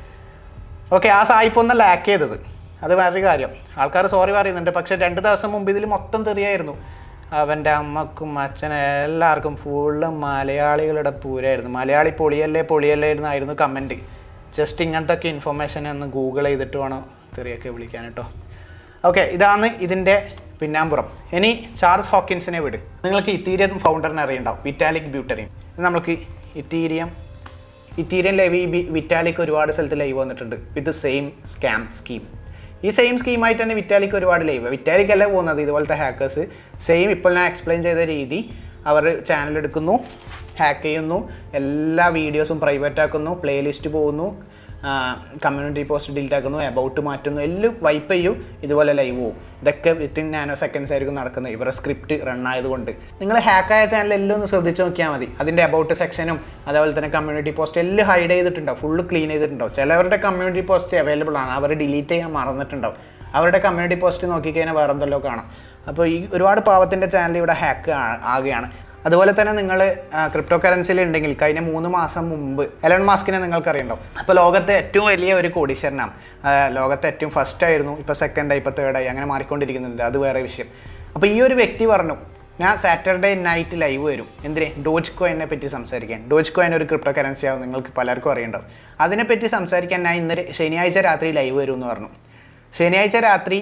ഓക്കെ ആ സായിപ്പ് ഒന്ന് ലാക്ക് ചെയ്തത് അത് വേറൊരു കാര്യം ആൾക്കാർ സോറി പറയുന്നുണ്ട് പക്ഷെ രണ്ട് ദിവസം മുമ്പ് ഇതിൽ മൊത്തം തെറിയായിരുന്നു അവൻ്റെ അമ്മക്കും അച്ഛനും എല്ലാവർക്കും ഫുള്ള് മലയാളികളുടെ പൂരായിരുന്നു മലയാളി പൊളിയല്ലേ പൊളിയല്ലേ എന്നായിരുന്നു കമൻറ്റ് ജസ്റ്റ് ഇങ്ങനത്തെ ഒക്കെ ഇൻഫർമേഷൻ ഒന്ന് ഗൂഗിൾ ചെയ്തിട്ട് വേണം തെറിയൊക്കെ വിളിക്കാൻ കേട്ടോ ഓക്കെ ഇതാണ് ഇതിൻ്റെ പിന്നാമ്പുറം ഇനി ചാർൾസ് ഹോക്കിൻസിനെ വിട് നിങ്ങൾക്ക് ഇത്തീരിയം ഫൗണ്ടറിനെ അറിയണ്ടാവും വിറ്റാലിക് ബ്യൂട്ടറിയും നമുക്ക് ഇത്തീരിയം ഇത്തീരിയം ലൈവ് ഈ ബി- വിറ്റാലിക്ക് ഒരുപാട് സ്ഥലത്ത് ലൈവ് വന്നിട്ടുണ്ട് വിത്ത് സെയിം സ്കാം സ്കീം ഈ സെയിം സ്കീമായിട്ട് തന്നെ വിറ്റാലിക്ക് ഒരുപാട് ലൈവ് വിറ്റാലിക്കല്ല പോകുന്നത് ഇതുപോലത്തെ ഹാക്കേഴ്സ് സെയിം ഇപ്പോൾ ഞാൻ എക്സ്പ്ലെയിൻ ചെയ്ത രീതി അവർ ചാനൽ എടുക്കുന്നു ഹാക്ക് ചെയ്യുന്നു എല്ലാ വീഡിയോസും പ്രൈവറ്റ് ആക്കുന്നു പ്ലേലിസ്റ്റ് പോകുന്നു കമ്മ്യൂണിറ്റി പോസ്റ്റ് ഡിലീറ്റ് ആക്കുന്നു എബൌട്ട് മാറ്റുന്നു എല്ലാം വൈപ്പ് ചെയ്യും ഇതുപോലെ ലൈവ് പോകും ഇതൊക്കെ വിത്തിൻ നാനോ സെക്കൻഡ്സ് ആയിരിക്കും നടക്കുന്നത് ഇവരുടെ സ്ക്രിപ്റ്റ് റൺ ആയതുകൊണ്ട് നിങ്ങൾ ഹാക്കായ ചാനൽ എല്ലാം ഒന്ന് ശ്രദ്ധിച്ച് നോക്കിയാൽ മതി അതിൻ്റെ എബൌട്ട് സെക്ഷനും അതേപോലെ തന്നെ കമ്മ്യൂണിറ്റി പോസ്റ്റ് എല്ലാം ഹൈഡ് ചെയ്തിട്ടുണ്ടാവും ഫുള്ള് ക്ലീൻ ചെയ്തിട്ടുണ്ടാവും ചിലവരുടെ കമ്മ്യൂണിറ്റി പോസ്റ്റ് അവൈലബിൾ ആണ് അവർ ഡിലീറ്റ് ചെയ്യാൻ മറന്നിട്ടുണ്ടാവും അവരുടെ കമ്മ്യൂണിറ്റി പോസ്റ്റ് നോക്കിക്കഴിഞ്ഞാൽ വേറെ എന്തെല്ലോ കാണാം അപ്പോൾ ഈ ഒരുപാട് പാവത്തിൻ്റെ ചാനൽ ഇവിടെ ഹാക്ക് ആകുകയാണ് അതുപോലെ തന്നെ നിങ്ങൾ ക്രിപ്റ്റോ കറൻസിയിൽ ഉണ്ടെങ്കിൽ കഴിഞ്ഞ മൂന്ന് മാസം മുമ്പ് എലൺ മാസ്കിനെ നിങ്ങൾക്ക് അറിയണ്ടാവും അപ്പോൾ ലോകത്തെ ഏറ്റവും വലിയ ഒരു കോടീശ്വരനാണ് ആ, ലോകത്തെ ഏറ്റവും ഫസ്റ്റ് ആയിരുന്നു ഇപ്പോൾ സെക്കൻഡായി ഇപ്പോൾ തേർഡായി അങ്ങനെ മാറിക്കൊണ്ടിരിക്കുന്നുണ്ട് അത് വേറെ വിഷയം അപ്പോൾ ഈ ഒരു വ്യക്തി പറഞ്ഞു ഞാൻ സാറ്റർഡേ നൈറ്റ് ലൈവ് വരും എന്തിനെ ഡോജ് കോയിനെ പറ്റി സംസാരിക്കാൻ ഡോജ് കോയിൻ ഒരു ക്രിപ്റ്റോ കറൻസി ആവും നിങ്ങൾക്ക് പലർക്കും അറിയണ്ടാവും അതിനെപ്പറ്റി സംസാരിക്കാൻ ഞാൻ ഇന്നലെ ശനിയാഴ്ച രാത്രി ലൈവ് വരും എന്ന് പറഞ്ഞു ശനിയാഴ്ച രാത്രി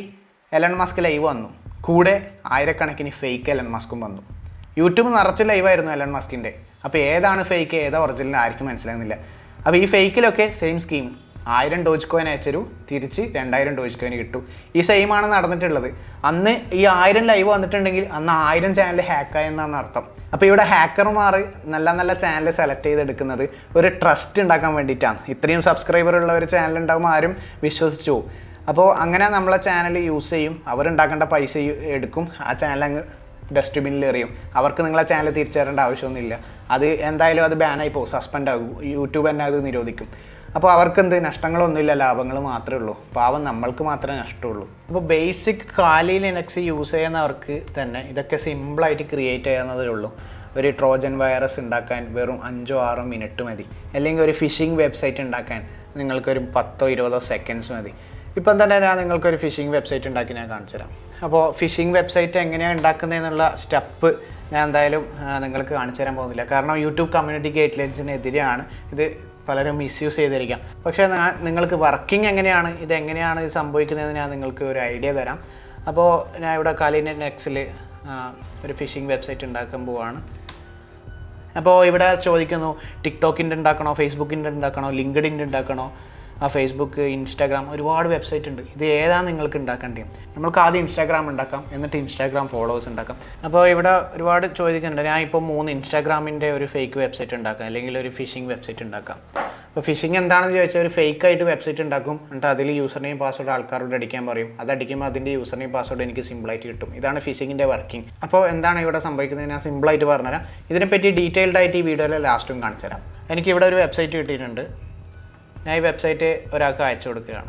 എലൺ മസ്ക് ലൈവ് വന്നു കൂടെ ആയിരക്കണക്കിന് ഫേക്ക് എലൺ മസ്കും വന്നു യൂട്യൂബ് നിറച്ച് ലൈവായിരുന്നു എലൺ മസ്കിൻ്റെ അപ്പോൾ ഏതാണ് ഫേക്ക് ഏതാ ഒറിജിനൽ ആർക്കും മനസ്സിലാകുന്നില്ല അപ്പോൾ ഈ ഫേക്കിലൊക്കെ സെയിം സ്കീം ആയിരം ഡോജ് കോയിൻ അയച്ചൊരു തിരിച്ച് രണ്ടായിരം ഡോജ് കോയിൻ കിട്ടും ഈ സെയിം ആണ് നടന്നിട്ടുള്ളത് അന്ന് ഈ ആയിരം ലൈവ് വന്നിട്ടുണ്ടെങ്കിൽ അന്ന് ആയിരം ചാനൽ ഹാക്കായെന്നാണ് അർത്ഥം അപ്പോൾ ഇവിടെ ഹാക്കർമാർ നല്ല നല്ല ചാനൽ സെലക്ട് ചെയ്തെടുക്കുന്നത് ഒരു ട്രസ്റ്റ് ഉണ്ടാക്കാൻ വേണ്ടിയിട്ടാണ് ഇത്രയും സബ്സ്ക്രൈബർ ഉള്ള ഒരു ചാനൽ ഉണ്ടാകുമ്പോൾ ആരും വിശ്വസിച്ചു പോകും അപ്പോൾ അങ്ങനെ നമ്മളെ ചാനൽ യൂസ് ചെയ്യും അവരുണ്ടാക്കേണ്ട പൈസ യു- എടുക്കും ആ ചാനൽ അങ്ങ് ഡസ്റ്റ്ബിന്നിൽ എറിയും അവർക്ക് നിങ്ങളെ ചാനൽ തിരിച്ചറിയേണ്ട ആവശ്യമൊന്നുമില്ല അത് എന്തായാലും അത് ബാനായി പോകും സസ്പെൻഡ് ആകും യൂട്യൂബ് തന്നെ അത് നിരോധിക്കും അപ്പോൾ അവർക്ക് എന്ത് നഷ്ടങ്ങളൊന്നുമില്ല ലാഭങ്ങൾ മാത്രമേ ഉള്ളൂ പാവം നമ്മൾക്ക് മാത്രമേ നഷ്ടമുള്ളൂ അപ്പോൾ ബേസിക് കാലി ലിനക്സ് യൂസ് ചെയ്യുന്നവർക്ക് തന്നെ ഇതൊക്കെ സിമ്പിളായിട്ട് ക്രിയേറ്റ് ചെയ്യാവുന്നതേ ഉള്ളൂ ഒരു ട്രോജൻ വൈറസ് ഉണ്ടാക്കാൻ വെറും അഞ്ചോ ആറോ മിനിറ്റ് മതി അല്ലെങ്കിൽ ഒരു ഫിഷിംഗ് വെബ്സൈറ്റ് ഉണ്ടാക്കാൻ നിങ്ങൾക്കൊരു പത്തോ ഇരുപതോ സെക്കൻഡ്സ് മതി ഇപ്പം തന്നെ ഞാൻ നിങ്ങൾക്കൊരു ഫിഷിംഗ് വെബ്സൈറ്റ് ഉണ്ടാക്കി ഞാൻ കാണിച്ചു തരാം അപ്പോൾ ഫിഷിംഗ് വെബ്സൈറ്റ് എങ്ങനെയാണ് ഉണ്ടാക്കുന്നതെന്നുള്ള സ്റ്റെപ്പ് ഞാൻ എന്തായാലും ആ, നിങ്ങൾക്ക് കാണിച്ചു തരാൻ പോകുന്നില്ല കാരണം യൂട്യൂബ് കമ്മ്യൂണിറ്റി ഗൈഡ് ലൈൻസിനെതിരെയാണ് ഇത് പലരും മിസ്യൂസ് ചെയ്തിരിക്കാം പക്ഷേ ഞാൻ നിങ്ങൾക്ക് വർക്കിംഗ് എങ്ങനെയാണ് ഇത് എങ്ങനെയാണ് ഇത് സംഭവിക്കുന്നതെന്ന് ഞാൻ നിങ്ങൾക്ക് ഒരു ഐഡിയ തരാം അപ്പോൾ ഞാൻ ഇവിടെ കാലിനെ നെക്സിൽ ഒരു ഫിഷിംഗ് വെബ്സൈറ്റ് ഉണ്ടാക്കാൻ പോവാണ് അപ്പോൾ ഇവിടെ ചോദിക്കുന്നു ടിക്ടോക്കിൻ്റെ ഉണ്ടാക്കണോ ഫേസ്ബുക്കിൻ്റെ ഉണ്ടാക്കണോ ലിങ്ക്ഡിൻ്റെ ഉണ്ടാക്കണോ ആ ഫേസ്ബുക്ക് ഇൻസ്റ്റാഗ്രാം ഒരുപാട് വെബ്സൈറ്റ് ഉണ്ട് ഇത് ഏതാണ് നിങ്ങൾക്ക് ഉണ്ടാക്കേണ്ടത് നമുക്ക് ആദ്യം ഇൻസ്റ്റാഗ്രാം ഉണ്ടാക്കാം എന്നിട്ട് ഇൻസ്റ്റാഗ്രാം ഫോളോവേഴ്സ് ഉണ്ടാക്കാം അപ്പോൾ ഇവിടെ ഒരുപാട് ചോദിക്കുന്നുണ്ട് ഞാൻ ഇപ്പോൾ മൂന്ന് ഇൻസ്റ്റാഗ്രാമിൻ്റെ ഒരു ഫേക്ക് വെബ്സൈറ്റ് ഉണ്ടാക്കാം അല്ലെങ്കിൽ ഒരു ഫിഷിംഗ് വെബ്സൈറ്റ് ഉണ്ടാക്കാം അപ്പോൾ ഫിഷിംഗ് എന്താണെന്ന് ചോദിച്ചാൽ ഒരു ഫേക്ക് ആയിട്ട് വെബ്സൈറ്റ് ഉണ്ടാക്കും എന്നിട്ട് അതിൽ യൂസർ നെയിം പാസ്വേഡ് ആൾക്കാരോട് അടിക്കാൻ പറയും അത് അടിക്കുമ്പോൾ അതിൻ്റെ യൂസർ നെയിം പാസ്വേഡ് എനിക്ക് സിമ്പിളായിട്ട് കിട്ടും ഇതാണ് ഫിഷിങ്ങിൻ്റെ വർക്കിംഗ് അപ്പോൾ എന്താണ് ഇവിടെ സംഭവിക്കുന്നത് ഞാൻ സിമ്പിളായിട്ട് പറഞ്ഞുതരാം ഇതിനെപ്പറ്റി ഡീറ്റെയിൽഡ് ആയിട്ട് ഈ വീഡിയോയിൽ ലാസ്റ്റും കാണിച്ചു തരാം എനിക്കിവിടെ ഒരു വെബ്സൈറ്റ് കിട്ടിയിട്ടുണ്ട് ഞാൻ ഈ വെബ്സൈറ്റ് ഒരാൾക്ക് അയച്ചു കൊടുക്കുകയാണ്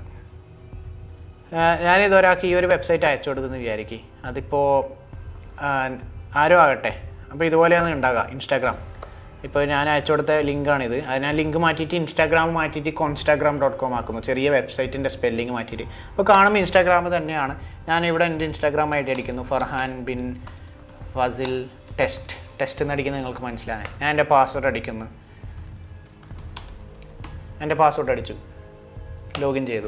ആ, ഞാനിത് ഒരാൾക്ക് ഈ ഒരു വെബ്സൈറ്റ് അയച്ചു കൊടുത്തെന്ന് വിചാരിക്കും അതിപ്പോൾ ആരും ആകട്ടെ അപ്പോൾ ഇതുപോലെയാണ് ഉണ്ടാകുക ഇൻസ്റ്റാഗ്രാം ഇപ്പോൾ ഞാൻ അയച്ചു കൊടുത്ത ലിങ്കാണിത് അത് ഞാൻ ലിങ്ക് മാറ്റിയിട്ട് ഇൻസ്റ്റാഗ്രാം മാറ്റിയിട്ട് കോൺസ്റ്റാഗ്രാം ഡോട്ട് കോം ആക്കുന്നു ചെറിയ വെബ്സൈറ്റിൻ്റെ സ്പെല്ലിംഗ് മാറ്റിയിട്ട് അപ്പോൾ കാണുമ്പോൾ ഇൻസ്റ്റാഗ്രാം തന്നെയാണ് ഞാനിവിടെ എൻ്റെ ഇൻസ്റ്റാഗ്രാം ഐ ഡി അടിക്കുന്നു Farhan bin Fasil test test എന്ന് അടിക്കുന്നത് നിങ്ങൾക്ക് മനസ്സിലായി ഞാൻ എൻ്റെ പാസ്വേഡ് അടിക്കുന്നു എൻ്റെ പാസ്വേഡ് അടിച്ചു ലോഗിൻ ചെയ്തു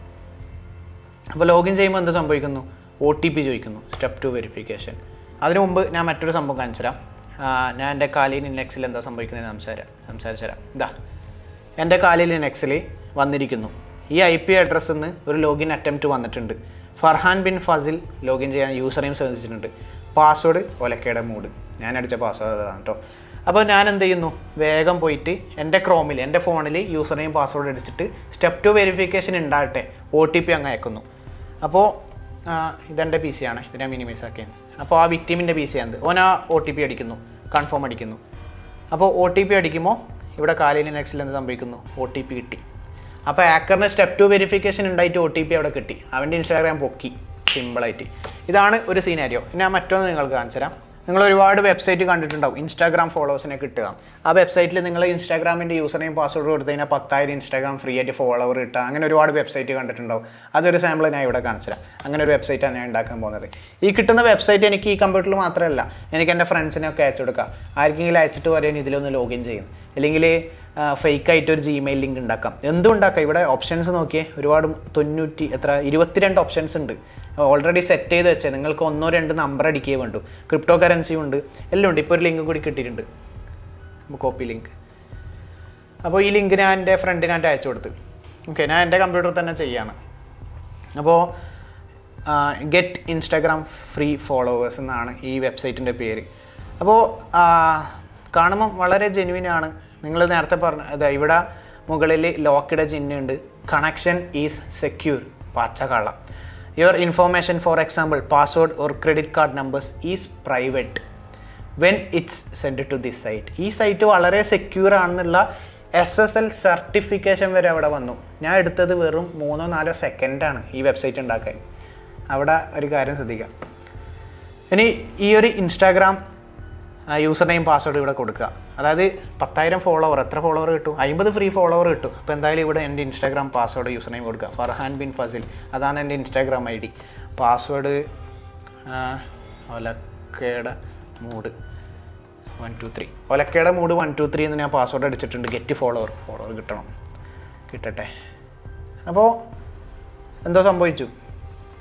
അപ്പോൾ ലോഗിൻ ചെയ്യുമ്പോൾ എന്ത് സംഭവിക്കുന്നു ഒ ടി പി ചോദിക്കുന്നു സ്റ്റെപ്പ് ടു വെരിഫിക്കേഷൻ അതിനു മുമ്പ് ഞാൻ മറ്റൊരു സംഭവം കാണിച്ചു തരാം ആ, ഞാൻ എൻ്റെ കാലിൻ ഇൻഡെക്സിൽ എന്താ സംഭവിക്കുന്നത് സംസാരം സംസാരിച്ചു തരാം ഇതാ എൻ്റെ കാലിൽ ഇൻഡെക്സിൽ വന്നിരിക്കുന്നു ഈ ഐ പി അഡ്രസ്സിൽ നിന്ന് ഒരു ലോഗിൻ അറ്റംപ്റ്റ് വന്നിട്ടുണ്ട് ഫർഹാൻ ബിൻ ഫസിൽ ലോഗിൻ ചെയ്യാൻ യൂസർ നെയിം ശ്രദ്ധിച്ചിട്ടുണ്ട് പാസ്വേഡ് ഒലക്കയുടെ മൂഡ് ഞാൻ അടിച്ച പാസ്വേഡ് അതാണ് കേട്ടോ അപ്പോൾ ഞാൻ എന്ത് ചെയ്യുന്നു വേഗം പോയിട്ട് എൻ്റെ ക്രോമിൽ എൻ്റെ ഫോണിൽ യൂസർ നെയിം പാസ്വേഡ് അടിച്ചിട്ട് സ്റ്റെപ്പ് ടു വെരിഫിക്കേഷൻ ഉണ്ടാകട്ടെ ഒ ടി പി അങ്ങ് അയക്കുന്നു അപ്പോൾ ആ, ഇതെൻ്റെ പി സി ആണ് ഇത് ഞാൻ മിനിമൈസ് ആക്കിയത് അപ്പോൾ ആ വിക്ടിമിൻ്റെ പി സി ആണ് ഓൻ ആ ഒ ടി പി അടിക്കുന്നു കൺഫേം അടിക്കുന്നു അപ്പോൾ ഒ ടി പി അടിക്കുമ്പോൾ ഇവിടെ കാലിന് നെക്സ്റ്റിൽ എന്ത് സംഭവിക്കുന്നു ഒ ടി പി കിട്ടി അപ്പോൾ ആക്കറിന് സ്റ്റെപ്പ് ടു വെരിഫിക്കേഷൻ ഉണ്ടായിട്ട് ഒ ടി പി അവിടെ കിട്ടി അവൻ്റെ ഇൻസ്റ്റാഗ്രാം പൊക്കി സിമ്പിളായിട്ട് ഇതാണ് ഒരു സീനാരിയോ ഇനി ഞാൻ മറ്റൊന്ന് നിങ്ങൾക്ക് കാണിച്ചു തരാം നിങ്ങൾ ഒരുപാട് വെബ്സൈറ്റ് കണ്ടിട്ടുണ്ടാവും ഇൻസ്റ്റാഗ്രാം ഫോളോവേഴ്സിനെ കിട്ടുക ആ വെബ്സൈറ്റിൽ നിങ്ങൾ ഇൻസ്റ്റാഗ്രാമിൻ്റെ യൂസർ നെയിം പാസ്വേഡ് കൊടുത്തു കഴിഞ്ഞാൽ പത്തായിരം ഇൻസ്റ്റാഗ്രാം ഫ്രീ ആയിട്ട് ഫോളോവർ കിട്ടുക അങ്ങനെ ഒരുപാട് വെബ്സൈറ്റ് കണ്ടിട്ടുണ്ടാവും അതൊരു സാമ്പിൾ ഞാൻ ഇവിടെ കാണിച്ചു തരാം അങ്ങനെ ഒരു വെബ്സൈറ്റാണ് ഞാൻ ഉണ്ടാക്കാൻ പോകുന്നത് ഈ കിട്ടുന്ന വെബ്സൈറ്റ് എനിക്ക് ഈ കമ്പ്യൂട്ടറിൽ മാത്രമല്ല എനിക്ക് എൻ്റെ ഫ്രണ്ട്സിനൊക്കെ അയച്ചു കൊടുക്കാം ആർക്കെങ്കിലും അയച്ചിട്ട് പറയാൻ ഇതിലൊന്ന് ലോഗിൻ ചെയ്യും അല്ലെങ്കിൽ ഫേക്ക് ആയിട്ട് ഒരു ജിമെയിൽ ലിങ്ക് ഉണ്ടാക്കാം എന്തും ഉണ്ടാക്കാം ഇവിടെ ഓപ്ഷൻസ് നോക്കിയേ ഒരുപാട് തൊണ്ണൂറ്റി എത്ര ഇരുപത്തിരണ്ട് ഓപ്ഷൻസ് ഉണ്ട് ഓൾറെഡി സെറ്റ് ചെയ്ത് വെച്ചേ നിങ്ങൾക്ക് ഒന്നോ രണ്ട് നമ്പർ അടിക്കുകയേ വേണ്ടു ക്രിപ്റ്റോ കറൻസിയും ഉണ്ട് എല്ലാം ഉണ്ട് ഇപ്പോൾ ഒരു ലിങ്ക് കൂടി കിട്ടിയിട്ടുണ്ട് കോപ്പി ലിങ്ക് അപ്പോൾ ഈ ലിങ്ക് ഞാൻ എൻ്റെ ഫ്രണ്ടിന് ഞാൻ അയച്ചു കൊടുത്ത് ഓക്കെ ഞാൻ എൻ്റെ കമ്പ്യൂട്ടറിൽ തന്നെ ചെയ്യാണ് അപ്പോൾ ഗെറ്റ് ഇൻസ്റ്റാഗ്രാം ഫ്രീ ഫോളോവേഴ്സ് എന്നാണ് ഈ വെബ്സൈറ്റിൻ്റെ പേര് അപ്പോൾ കാണുമ്പം വളരെ ജെനുവിൻ ആണ് നിങ്ങൾ നേരത്തെ പറഞ്ഞ അതെ ഇവിടെ മുകളിൽ ലോക്കിയുടെ ചിഹ്നമുണ്ട് കണക്ഷൻ ഈസ് സെക്യൂർ പച്ച കള്ള your information for example password or credit card numbers is private when it's send to this site ഈ സൈറ്റ് വളരെ സെക്യൂർ ആണെന്നുള്ള എസ് എസ് എൽ സർട്ടിഫിക്കേഷൻ വരെ അവിടെ വന്നു ഞാൻ എടുത്തത് വെറും മൂന്നോ നാലോ സെക്കൻഡാണ് ഈ വെബ്സൈറ്റ് ഉണ്ടാക്കാൻ അവിടെ ഒരു കാര്യം ശ്രദ്ധിക്കാം ഇനി ഈ ഒരു ഇൻസ്റ്റാഗ്രാം യൂസർ നെയിം പാസ്വേഡ് ഇവിടെ കൊടുക്കുക അതായത് പത്തായിരം ഫോളോവർ എത്ര ഫോളോവർ കിട്ടും അമ്പത് ഫ്രീ ഫോളോവർ കിട്ടും അപ്പോൾ എന്തായാലും ഇവിടെ എൻ്റെ ഇൻസ്റ്റാഗ്രാം പാസ്വേഡ് യൂസർ നെയിം കൊടുക്കുക ഫർഹാൻ ബിൻ ഫസിൽ അതാണ് എൻ്റെ ഇൻസ്റ്റാഗ്രാം ഐ ഡി പാസ്വേഡ് ഒലക്കയുടെ മൂഡ് വൺ ടു ത്രീ ഒലക്കയുടെ മൂഡ് വൺ ടു ത്രീ എന്ന് ഞാൻ പാസ്വേഡ് അടിച്ചിട്ടുണ്ട് ഗെറ്റ് ഫോളോവർ ഫോളോവർ കിട്ടണം കിട്ടട്ടെ അപ്പോൾ എന്തോ സംഭവിച്ചു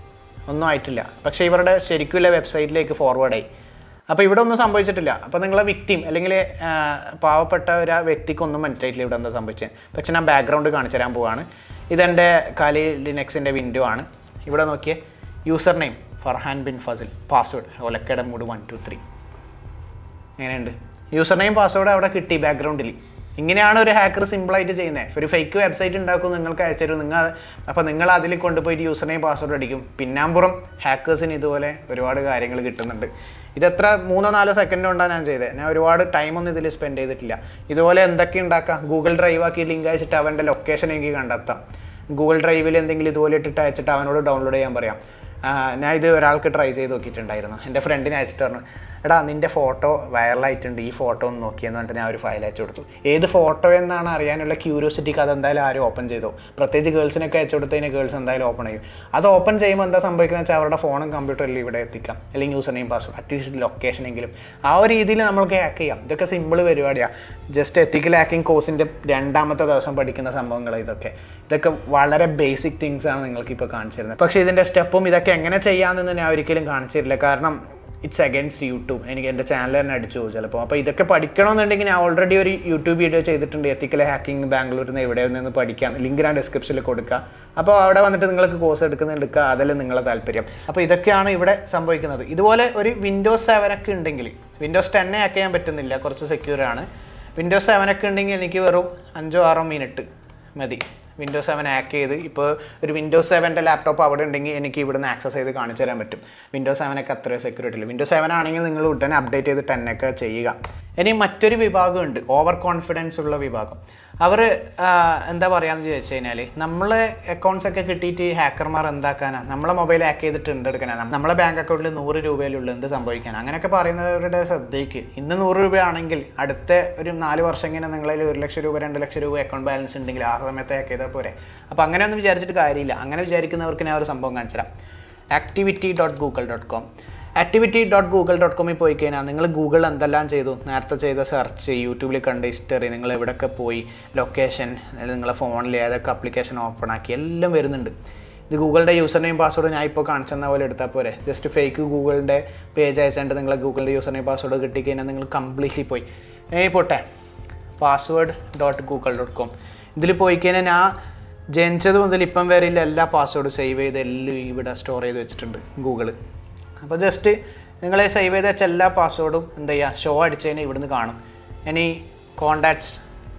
ഒന്നും ആയിട്ടില്ല പക്ഷേ ഇവരുടെ ശരിക്കുള്ള വെബ്സൈറ്റിലേക്ക് ഫോർവേഡായി അപ്പോൾ ഇവിടെ ഒന്നും സംഭവിച്ചിട്ടില്ല അപ്പോൾ നിങ്ങളെ വിക്ടിം അല്ലെങ്കിൽ ആ, പാവപ്പെട്ട ഒരു ആ വ്യക്തിക്കൊന്നും മനസ്സിലായിട്ടില്ല ഇവിടെ എന്താ സംഭവിച്ചത് പക്ഷേ ഞാൻ ബാക്ക്ഗ്രൗണ്ട് കാണിച്ചു തരാൻ പോവാണ് ഇതെൻ്റെ കാലി ലിനക്സിൻ്റെ വിൻഡോ ആണ് ഇവിടെ നോക്കിയേ user name Farhan bin Fasil password ഒലക്കട മൂഡ് വൺ ടു ത്രീ എങ്ങനെയുണ്ട് യൂസർ നെയിം പാസ്വേഡ് അവിടെ കിട്ടി ബാക്ക്ഗ്രൗണ്ടിൽ ഇങ്ങനെയാണ് ഒരു ഹാക്കർ സിമ്പിളായിട്ട് ചെയ്യുന്നത് ഒരു ഫേക്ക് വെബ്സൈറ്റ് ഉണ്ടാക്കും നിങ്ങൾക്ക് അയച്ചുതരും നിങ്ങൾ അപ്പോൾ നിങ്ങൾ അതിൽ കൊണ്ടുപോയിട്ട് യൂസർ നെയിം പാസ്വേഡ് അടിക്കും പിന്നാമ്പുറം ഹാക്കേഴ്സിന് ഇതുപോലെ ഒരുപാട് കാര്യങ്ങൾ കിട്ടുന്നുണ്ട് ഇതെത്ര മൂന്നോ നാലോ സെക്കൻഡ് കൊണ്ടാണ് ഞാൻ ചെയ്തത് ഞാൻ ഒരുപാട് ടൈമൊന്നും ഇതിൽ സ്പെൻഡ് ചെയ്തിട്ടില്ല ഇതുപോലെ എന്തൊക്കെ ഉണ്ടാക്കാം ഗൂഗിൾ ഡ്രൈവ് ആക്കി ലിങ്ക് അയച്ചിട്ട് അവൻ്റെ ലൊക്കേഷൻ എനിക്ക് കണ്ടെത്താം ഗൂഗിൾ ഡ്രൈവിൽ എന്തെങ്കിലും ഇതുപോലെ ഇട്ടിട്ട് അയച്ചിട്ട് അവനോട് ഡൗൺലോഡ് ചെയ്യാൻ പറയാം ആ, ഞാൻ ഇത് ഒരാൾക്ക് ട്രൈ ചെയ്ത് നോക്കിയിട്ടുണ്ടായിരുന്നു എൻ്റെ ഫ്രണ്ടിനെ അയച്ചിട്ട് പറഞ്ഞു എടാ നിൻ്റെ ഫോട്ടോ വൈറലായിട്ടുണ്ട് ഈ ഫോട്ടോ ഒന്ന് നോക്കിയെന്ന് പറഞ്ഞിട്ട് ഞാൻ ഒരു ഫയൽ അയച്ചു കൊടുത്തു ഏത് ഫോട്ടോ എന്നാണ് അറിയാനുള്ള ക്യൂരിയോസിറ്റിക്ക് അത് എന്തായാലും ആരും ഓപ്പൺ ചെയ്തു പ്രത്യേകിച്ച് ഗേൾസിനൊക്കെ അയച്ചു കൊടുത്തതിന് ഗേൾസ് എന്തായാലും ഓപ്പൺ ചെയ്യും അത് ഓപ്പൺ ചെയ്യുമ്പോൾ എന്താ സംഭവിക്കുന്നത് വെച്ചാൽ അവരുടെ ഫോണും കമ്പ്യൂട്ടറിൽ ഇവിടെ എത്തിക്കാം അല്ലെങ്കിൽ യൂസർ നെയിം പാസ്വേഡ് അറ്റ്ലീസ്റ്റ് ലൊക്കേഷനെങ്കിലും ആ ഒരു രീതിയിൽ നമ്മൾക്ക് ഹാക്ക് ചെയ്യാം ഇതൊക്കെ സിമ്പിൾ പരിപാടിയാണ് ജസ്റ്റ് എത്തിക്കൽ ഹാക്കിംഗ് കോഴ്സിൻ്റെ രണ്ടാമത്തെ ദിവസം പഠിക്കുന്ന സംഭവങ്ങൾ ഇതൊക്കെ ഇതൊക്കെ വളരെ ബേസിക് തിങ്സ് ആണ് നിങ്ങൾക്ക് ഇപ്പോൾ കാണിച്ചു തരുന്നത് പക്ഷേ ഇതിൻ്റെ സ്റ്റെപ്പും ഇതൊക്കെ എങ്ങനെ ചെയ്യാമെന്ന് ഞാൻ ഒരിക്കലും കാണിച്ചു തരില്ല കാരണം ഇറ്റ്സ് അഗൈൻസ്റ്റ് യൂട്യൂബ് എനിക്ക് എൻ്റെ ചാനൽ തന്നെ അടിച്ചു പോകും ചിലപ്പോൾ അപ്പോൾ ഇതൊക്കെ പഠിക്കണമെന്നുണ്ടെങ്കിൽ ഞാൻ ഓൾറെഡി ഒരു യൂട്യൂബ് വീഡിയോ ചെയ്തിട്ടുണ്ട് എത്തിക്കൽ ഹാക്കിംഗ് ബാംഗ്ലൂരിൽ നിന്ന് എവിടെ നിന്ന് പഠിക്കാം ലിങ്ക് ഞാൻ ഡിസ്ക്രിപ്ഷനിൽ കൊടുക്കുക അപ്പോൾ അവിടെ വന്നിട്ട് നിങ്ങൾക്ക് കോഴ്സ് എടുക്കുന്ന എടുക്കുക അതല്ലേ നിങ്ങളെ താല്പര്യം അപ്പോൾ ഇതൊക്കെയാണ് ഇവിടെ സംഭവിക്കുന്നത് ഇതുപോലെ ഒരു വിൻഡോസ് സെവൻ ഒക്കെ ഉണ്ടെങ്കിൽ വിൻഡോസ് ടെന്നെ ഹാക്ക് ചെയ്യാൻ പറ്റുന്നില്ല കുറച്ച് സെക്യൂർ ആണ് വിൻഡോസ് സെവൻ ഒക്കെ ഉണ്ടെങ്കിൽ എനിക്ക് വെറും അഞ്ചോ ആറോ മിനിറ്റ് മതി വിൻഡോസ് സെവൻ ഹാക്ക് ചെയ്ത് ഇപ്പോൾ ഒരു വിൻഡോസ് സെവൻ്റെ ലാപ്ടോപ്പ് അവിടെ ഉണ്ടെങ്കിൽ എനിക്ക് ഇവിടുന്ന് ആക്സസ് ചെയ്ത് കാണിച്ചു തരാൻ പറ്റും വിൻഡോസ് സെവനൊക്കെ അത്രയും സെക്യൂരിറ്റി ഇല്ല വിൻഡോസ് സെവൻ ആണെങ്കിൽ നിങ്ങൾ ഉടനെ അപ്ഡേറ്റ് ചെയ്ത് ടെന്നൊക്കെ ചെയ്യുക ഇനി മറ്റൊരു വിഭാഗമുണ്ട് ഓവർ കോൺഫിഡൻസ് ഉള്ള വിഭാഗം അവർ എന്താ പറയാന്ന് ചോദിച്ചു കഴിഞ്ഞാൽ നമ്മളെ അക്കൗണ്ട്സ് ഒക്കെ കിട്ടിയിട്ട് ഈ ഹാക്കർമാർ എന്താക്കാനാ നമ്മളെ മൊബൈൽ ഹാക്ക് ചെയ്തിട്ട് ഉണ്ടെടുക്കാനാ നമ്മളെ ബാങ്ക് അക്കൗണ്ടിൽ നൂറ് രൂപയിലുള്ള എന്ത് സംഭവിക്കാനാ അങ്ങനെയൊക്കെ പറയുന്നവരുടെ ശ്രദ്ധയ്ക്ക് ഇന്ന് നൂറ് രൂപയാണെങ്കിൽ അടുത്ത ഒരു നാല് വർഷം ഇങ്ങനെ നിങ്ങളിൽ ഒരു ലക്ഷം രൂപ രണ്ട് ലക്ഷം രൂപ അക്കൗണ്ട് ബാലൻസ് ഉണ്ടെങ്കിൽ ആ സമയത്ത് ഹാക്ക് ചെയ്താൽ പോരെ അപ്പോൾ അങ്ങനെയൊന്നും വിചാരിച്ചിട്ട് കാര്യമില്ല അങ്ങനെ വിചാരിക്കുന്നവർക്ക് ഞാൻ ഒരു സംഭവം കാണിച്ചു തരാം activity dot Google dot com activity dot Google dot കോമിൽ പോയി കഴിഞ്ഞാൽ നിങ്ങൾ ഗൂഗിൾ എന്തെല്ലാം ചെയ്തു നേരത്തെ ചെയ്ത സെർച്ച് യൂട്യൂബിൽ കണ്ട ഹിസ്റ്ററി നിങ്ങൾ എവിടെയൊക്കെ പോയി ലൊക്കേഷൻ നിങ്ങളെ ഫോണിൽ ഏതൊക്കെ ആപ്ലിക്കേഷൻ ഓപ്പൺ ആക്കി എല്ലാം വരുന്നുണ്ട് ഇത് ഗൂഗിളിൻ്റെ യൂസർ നെയിം പാസ്വേഡ് ഞാൻ ഇപ്പോൾ കാണിച്ചെന്ന പോലെ എടുത്താൽ പോരെ ജസ്റ്റ് ഫേക്ക് ഗൂഗിളിൻ്റെ പേജ് അയച്ചുകൊണ്ട് നിങ്ങളെ ഗൂഗിളിൻ്റെ യൂസർ നെയിം പാസ്വേഡ് കിട്ടിക്കഴിഞ്ഞാൽ നിങ്ങൾ കംപ്ലീറ്റ്ലി പോയി ഏ പോട്ടെ password dot Google dot com ഇതിൽ പോയി കഴിഞ്ഞാൽ ഞാൻ ജനിച്ചത് മുതൽ ഇപ്പം വരെയുള്ള എല്ലാ പാസ്വേഡ് സേവ് ചെയ്ത് എല്ലാം ഇവിടെ സ്റ്റോർ ചെയ്ത് വെച്ചിട്ടുണ്ട് ഗൂഗിൾ അപ്പോൾ ജസ്റ്റ് നിങ്ങൾ സേവ് ചെയ്ത് വെച്ച എല്ലാ പാസ്വേഡും എന്താ ചെയ്യുക ഷോ അടിച്ച് കഴിഞ്ഞാൽ ഇവിടുന്ന് കാണും ഇനി contacts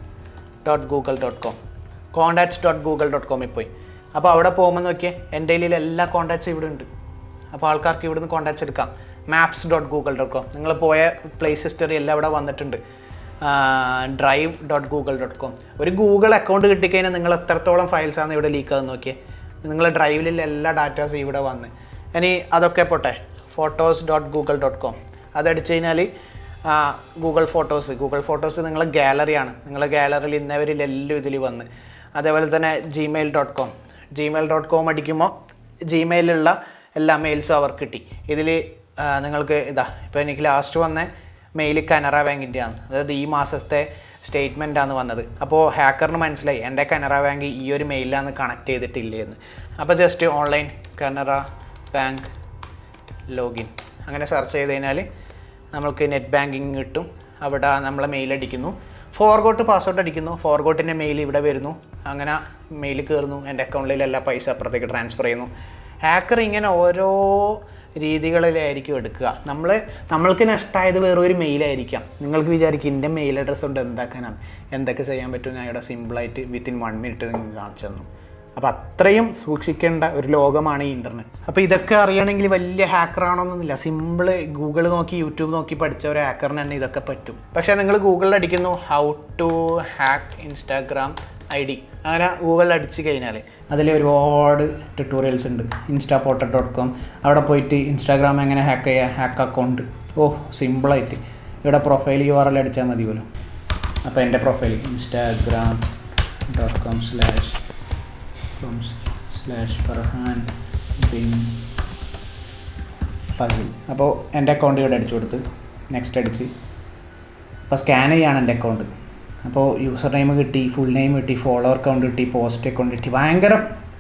dot Google dot com contacts dot Google dot കോമിൽ പോയി അപ്പോൾ അവിടെ പോകുമ്പോൾ നോക്കിയേ എൻ്റെ കയ്യിൽ എല്ലാ കോണ്ടാക്ട്സും ഇവിടെ ഉണ്ട് അപ്പോൾ ആൾക്കാർക്ക് ഇവിടുന്ന് കോണ്ടാക്ട്സ് എടുക്കാം maps dot Google dot com നിങ്ങൾ പോയ പ്ലേസ് ഹിസ്റ്ററി എല്ലാം ഇവിടെ വന്നിട്ടുണ്ട് drive dot Google dot com ഒരു ഗൂഗിൾ അക്കൗണ്ട് കിട്ടിക്കഴിഞ്ഞാൽ നിങ്ങൾ എത്രത്തോളം ഫയൽസാണ് ഇവിടെ ലീക്ക് ആകുന്ന നോക്കിയേ നിങ്ങളുടെ ഡ്രൈവിലുള്ള എല്ലാ ഡാറ്റാസും ഇവിടെ വന്ന് ഇനി അതൊക്കെ പോട്ടെ photos dot Google dot com അതടിച്ച് കഴിഞ്ഞാൽ ഗൂഗിൾ ഫോട്ടോസ് ഗൂഗിൾ ഫോട്ടോസ് നിങ്ങളെ ഗാലറിയാണ് നിങ്ങളെ ഗാലറിയിൽ ഇന്നവരിൽ എല്ലാം ഇതിൽ വന്ന് അതേപോലെ തന്നെ Gmail dot com Gmail dot com അടിക്കുമ്പോൾ ജിമെയിലുള്ള എല്ലാ മെയിൽസും അവർക്ക് കിട്ടി ഇതിൽ നിങ്ങൾക്ക് ഇതാ ഇപ്പോൾ എനിക്ക് ലാസ്റ്റ് വന്ന മെയിൽ കനറ ബാങ്കിൻ്റെ ആണ് അതായത് ഈ മാസത്തെ സ്റ്റേറ്റ്മെൻ്റ് ആണ് വന്നത് അപ്പോൾ ഹാക്കറിന് മനസ്സിലായി എൻ്റെ കനറ ബാങ്ക് ഈ ഒരു മെയിലാണ് കണക്ട് ചെയ്തിട്ടില്ലേ എന്ന് അപ്പോൾ just online Canara bank login അങ്ങനെ സെർച്ച് ചെയ്ത് കഴിഞ്ഞാൽ നമ്മൾക്ക് നെറ്റ് ബാങ്കിങ് കിട്ടും അവിടെ നമ്മളെ മെയിൽ അടിക്കുന്നു ഫോർഗോട്ട് പാസ്വേഡ് അടിക്കുന്നു ഫോർഗോട്ടിൻ്റെ മെയിൽ ഇവിടെ വരുന്നു അങ്ങനെ മെയിൽ കയറുന്നു എൻ്റെ അക്കൗണ്ടിൽ എല്ലാ പൈസ അപ്പുറത്തേക്ക് ട്രാൻസ്ഫർ ചെയ്യുന്നു ഹാക്കർ ഇങ്ങനെ ഓരോ രീതികളിലായിരിക്കും എടുക്കുക നമ്മൾ നമ്മൾക്ക് നഷ്ടമായത് വേറെ ഒരു മെയിലായിരിക്കാം നിങ്ങൾക്ക് വിചാരിക്കും എൻ്റെ മെയിൽ അഡ്രസ്സ് കൊണ്ട് എന്താക്കാനാണ് എന്തൊക്കെ ചെയ്യാൻ പറ്റും ഞാൻ ഇവിടെ സിമ്പിളായിട്ട് വിത്തിൻ വൺ മിനിറ്റ് നിങ്ങൾക്ക് കാണിച്ചു തന്നു അപ്പോൾ അത്രയും സൂക്ഷിക്കേണ്ട ഒരു ലോകമാണ് ഈ ഇൻ്റർനെറ്റ് അപ്പോൾ ഇതൊക്കെ അറിയണമെങ്കിൽ വലിയ ഹാക്കർ ആണോന്നൊന്നുമില്ല സിമ്പിൾ ഗൂഗിൾ നോക്കി യൂട്യൂബ് നോക്കി പഠിച്ച ഒരു ഹാക്കറിന് തന്നെ ഇതൊക്കെ പറ്റും പക്ഷേ നിങ്ങൾ ഗൂഗിളിൽ അടിക്കുന്നു how to hack Instagram I D അങ്ങനെ ഗൂഗിളിൽ അടിച്ച് കഴിഞ്ഞാൽ അതിൽ ഒരുപാട് ട്യൂട്ടോറിയൽസ് ഉണ്ട് ഇൻസ്റ്റാ പോട്ടർ ഡോട്ട് കോം അവിടെ പോയിട്ട് ഇൻസ്റ്റാഗ്രാം എങ്ങനെ ഹാക്ക് ചെയ്യുക ഹാക്ക് അക്കൗണ്ട് ഓ സിമ്പിളായിട്ട് ഇവിടെ പ്രൊഫൈൽ യു ആർ എൽ അടിച്ചാൽ മതി പോലും അപ്പോൾ എൻ്റെ profile Instagram dot com slash com slash Farhan Bin Fasil അപ്പോൾ എൻ്റെ അക്കൗണ്ട് ഇവിടെ അടിച്ചു കൊടുത്ത് നെക്സ്റ്റ് അടിച്ച് അപ്പോൾ സ്കാൻ ചെയ്യാണ് എൻ്റെ അക്കൗണ്ട് അപ്പോൾ യൂസർ നെയിം കിട്ടി ഫുൾ നെയിം കിട്ടി ഫോളോവർ അക്കൗണ്ട് കിട്ടി പോസ്റ്റ് അക്കൗണ്ട് കിട്ടി ഭയങ്കര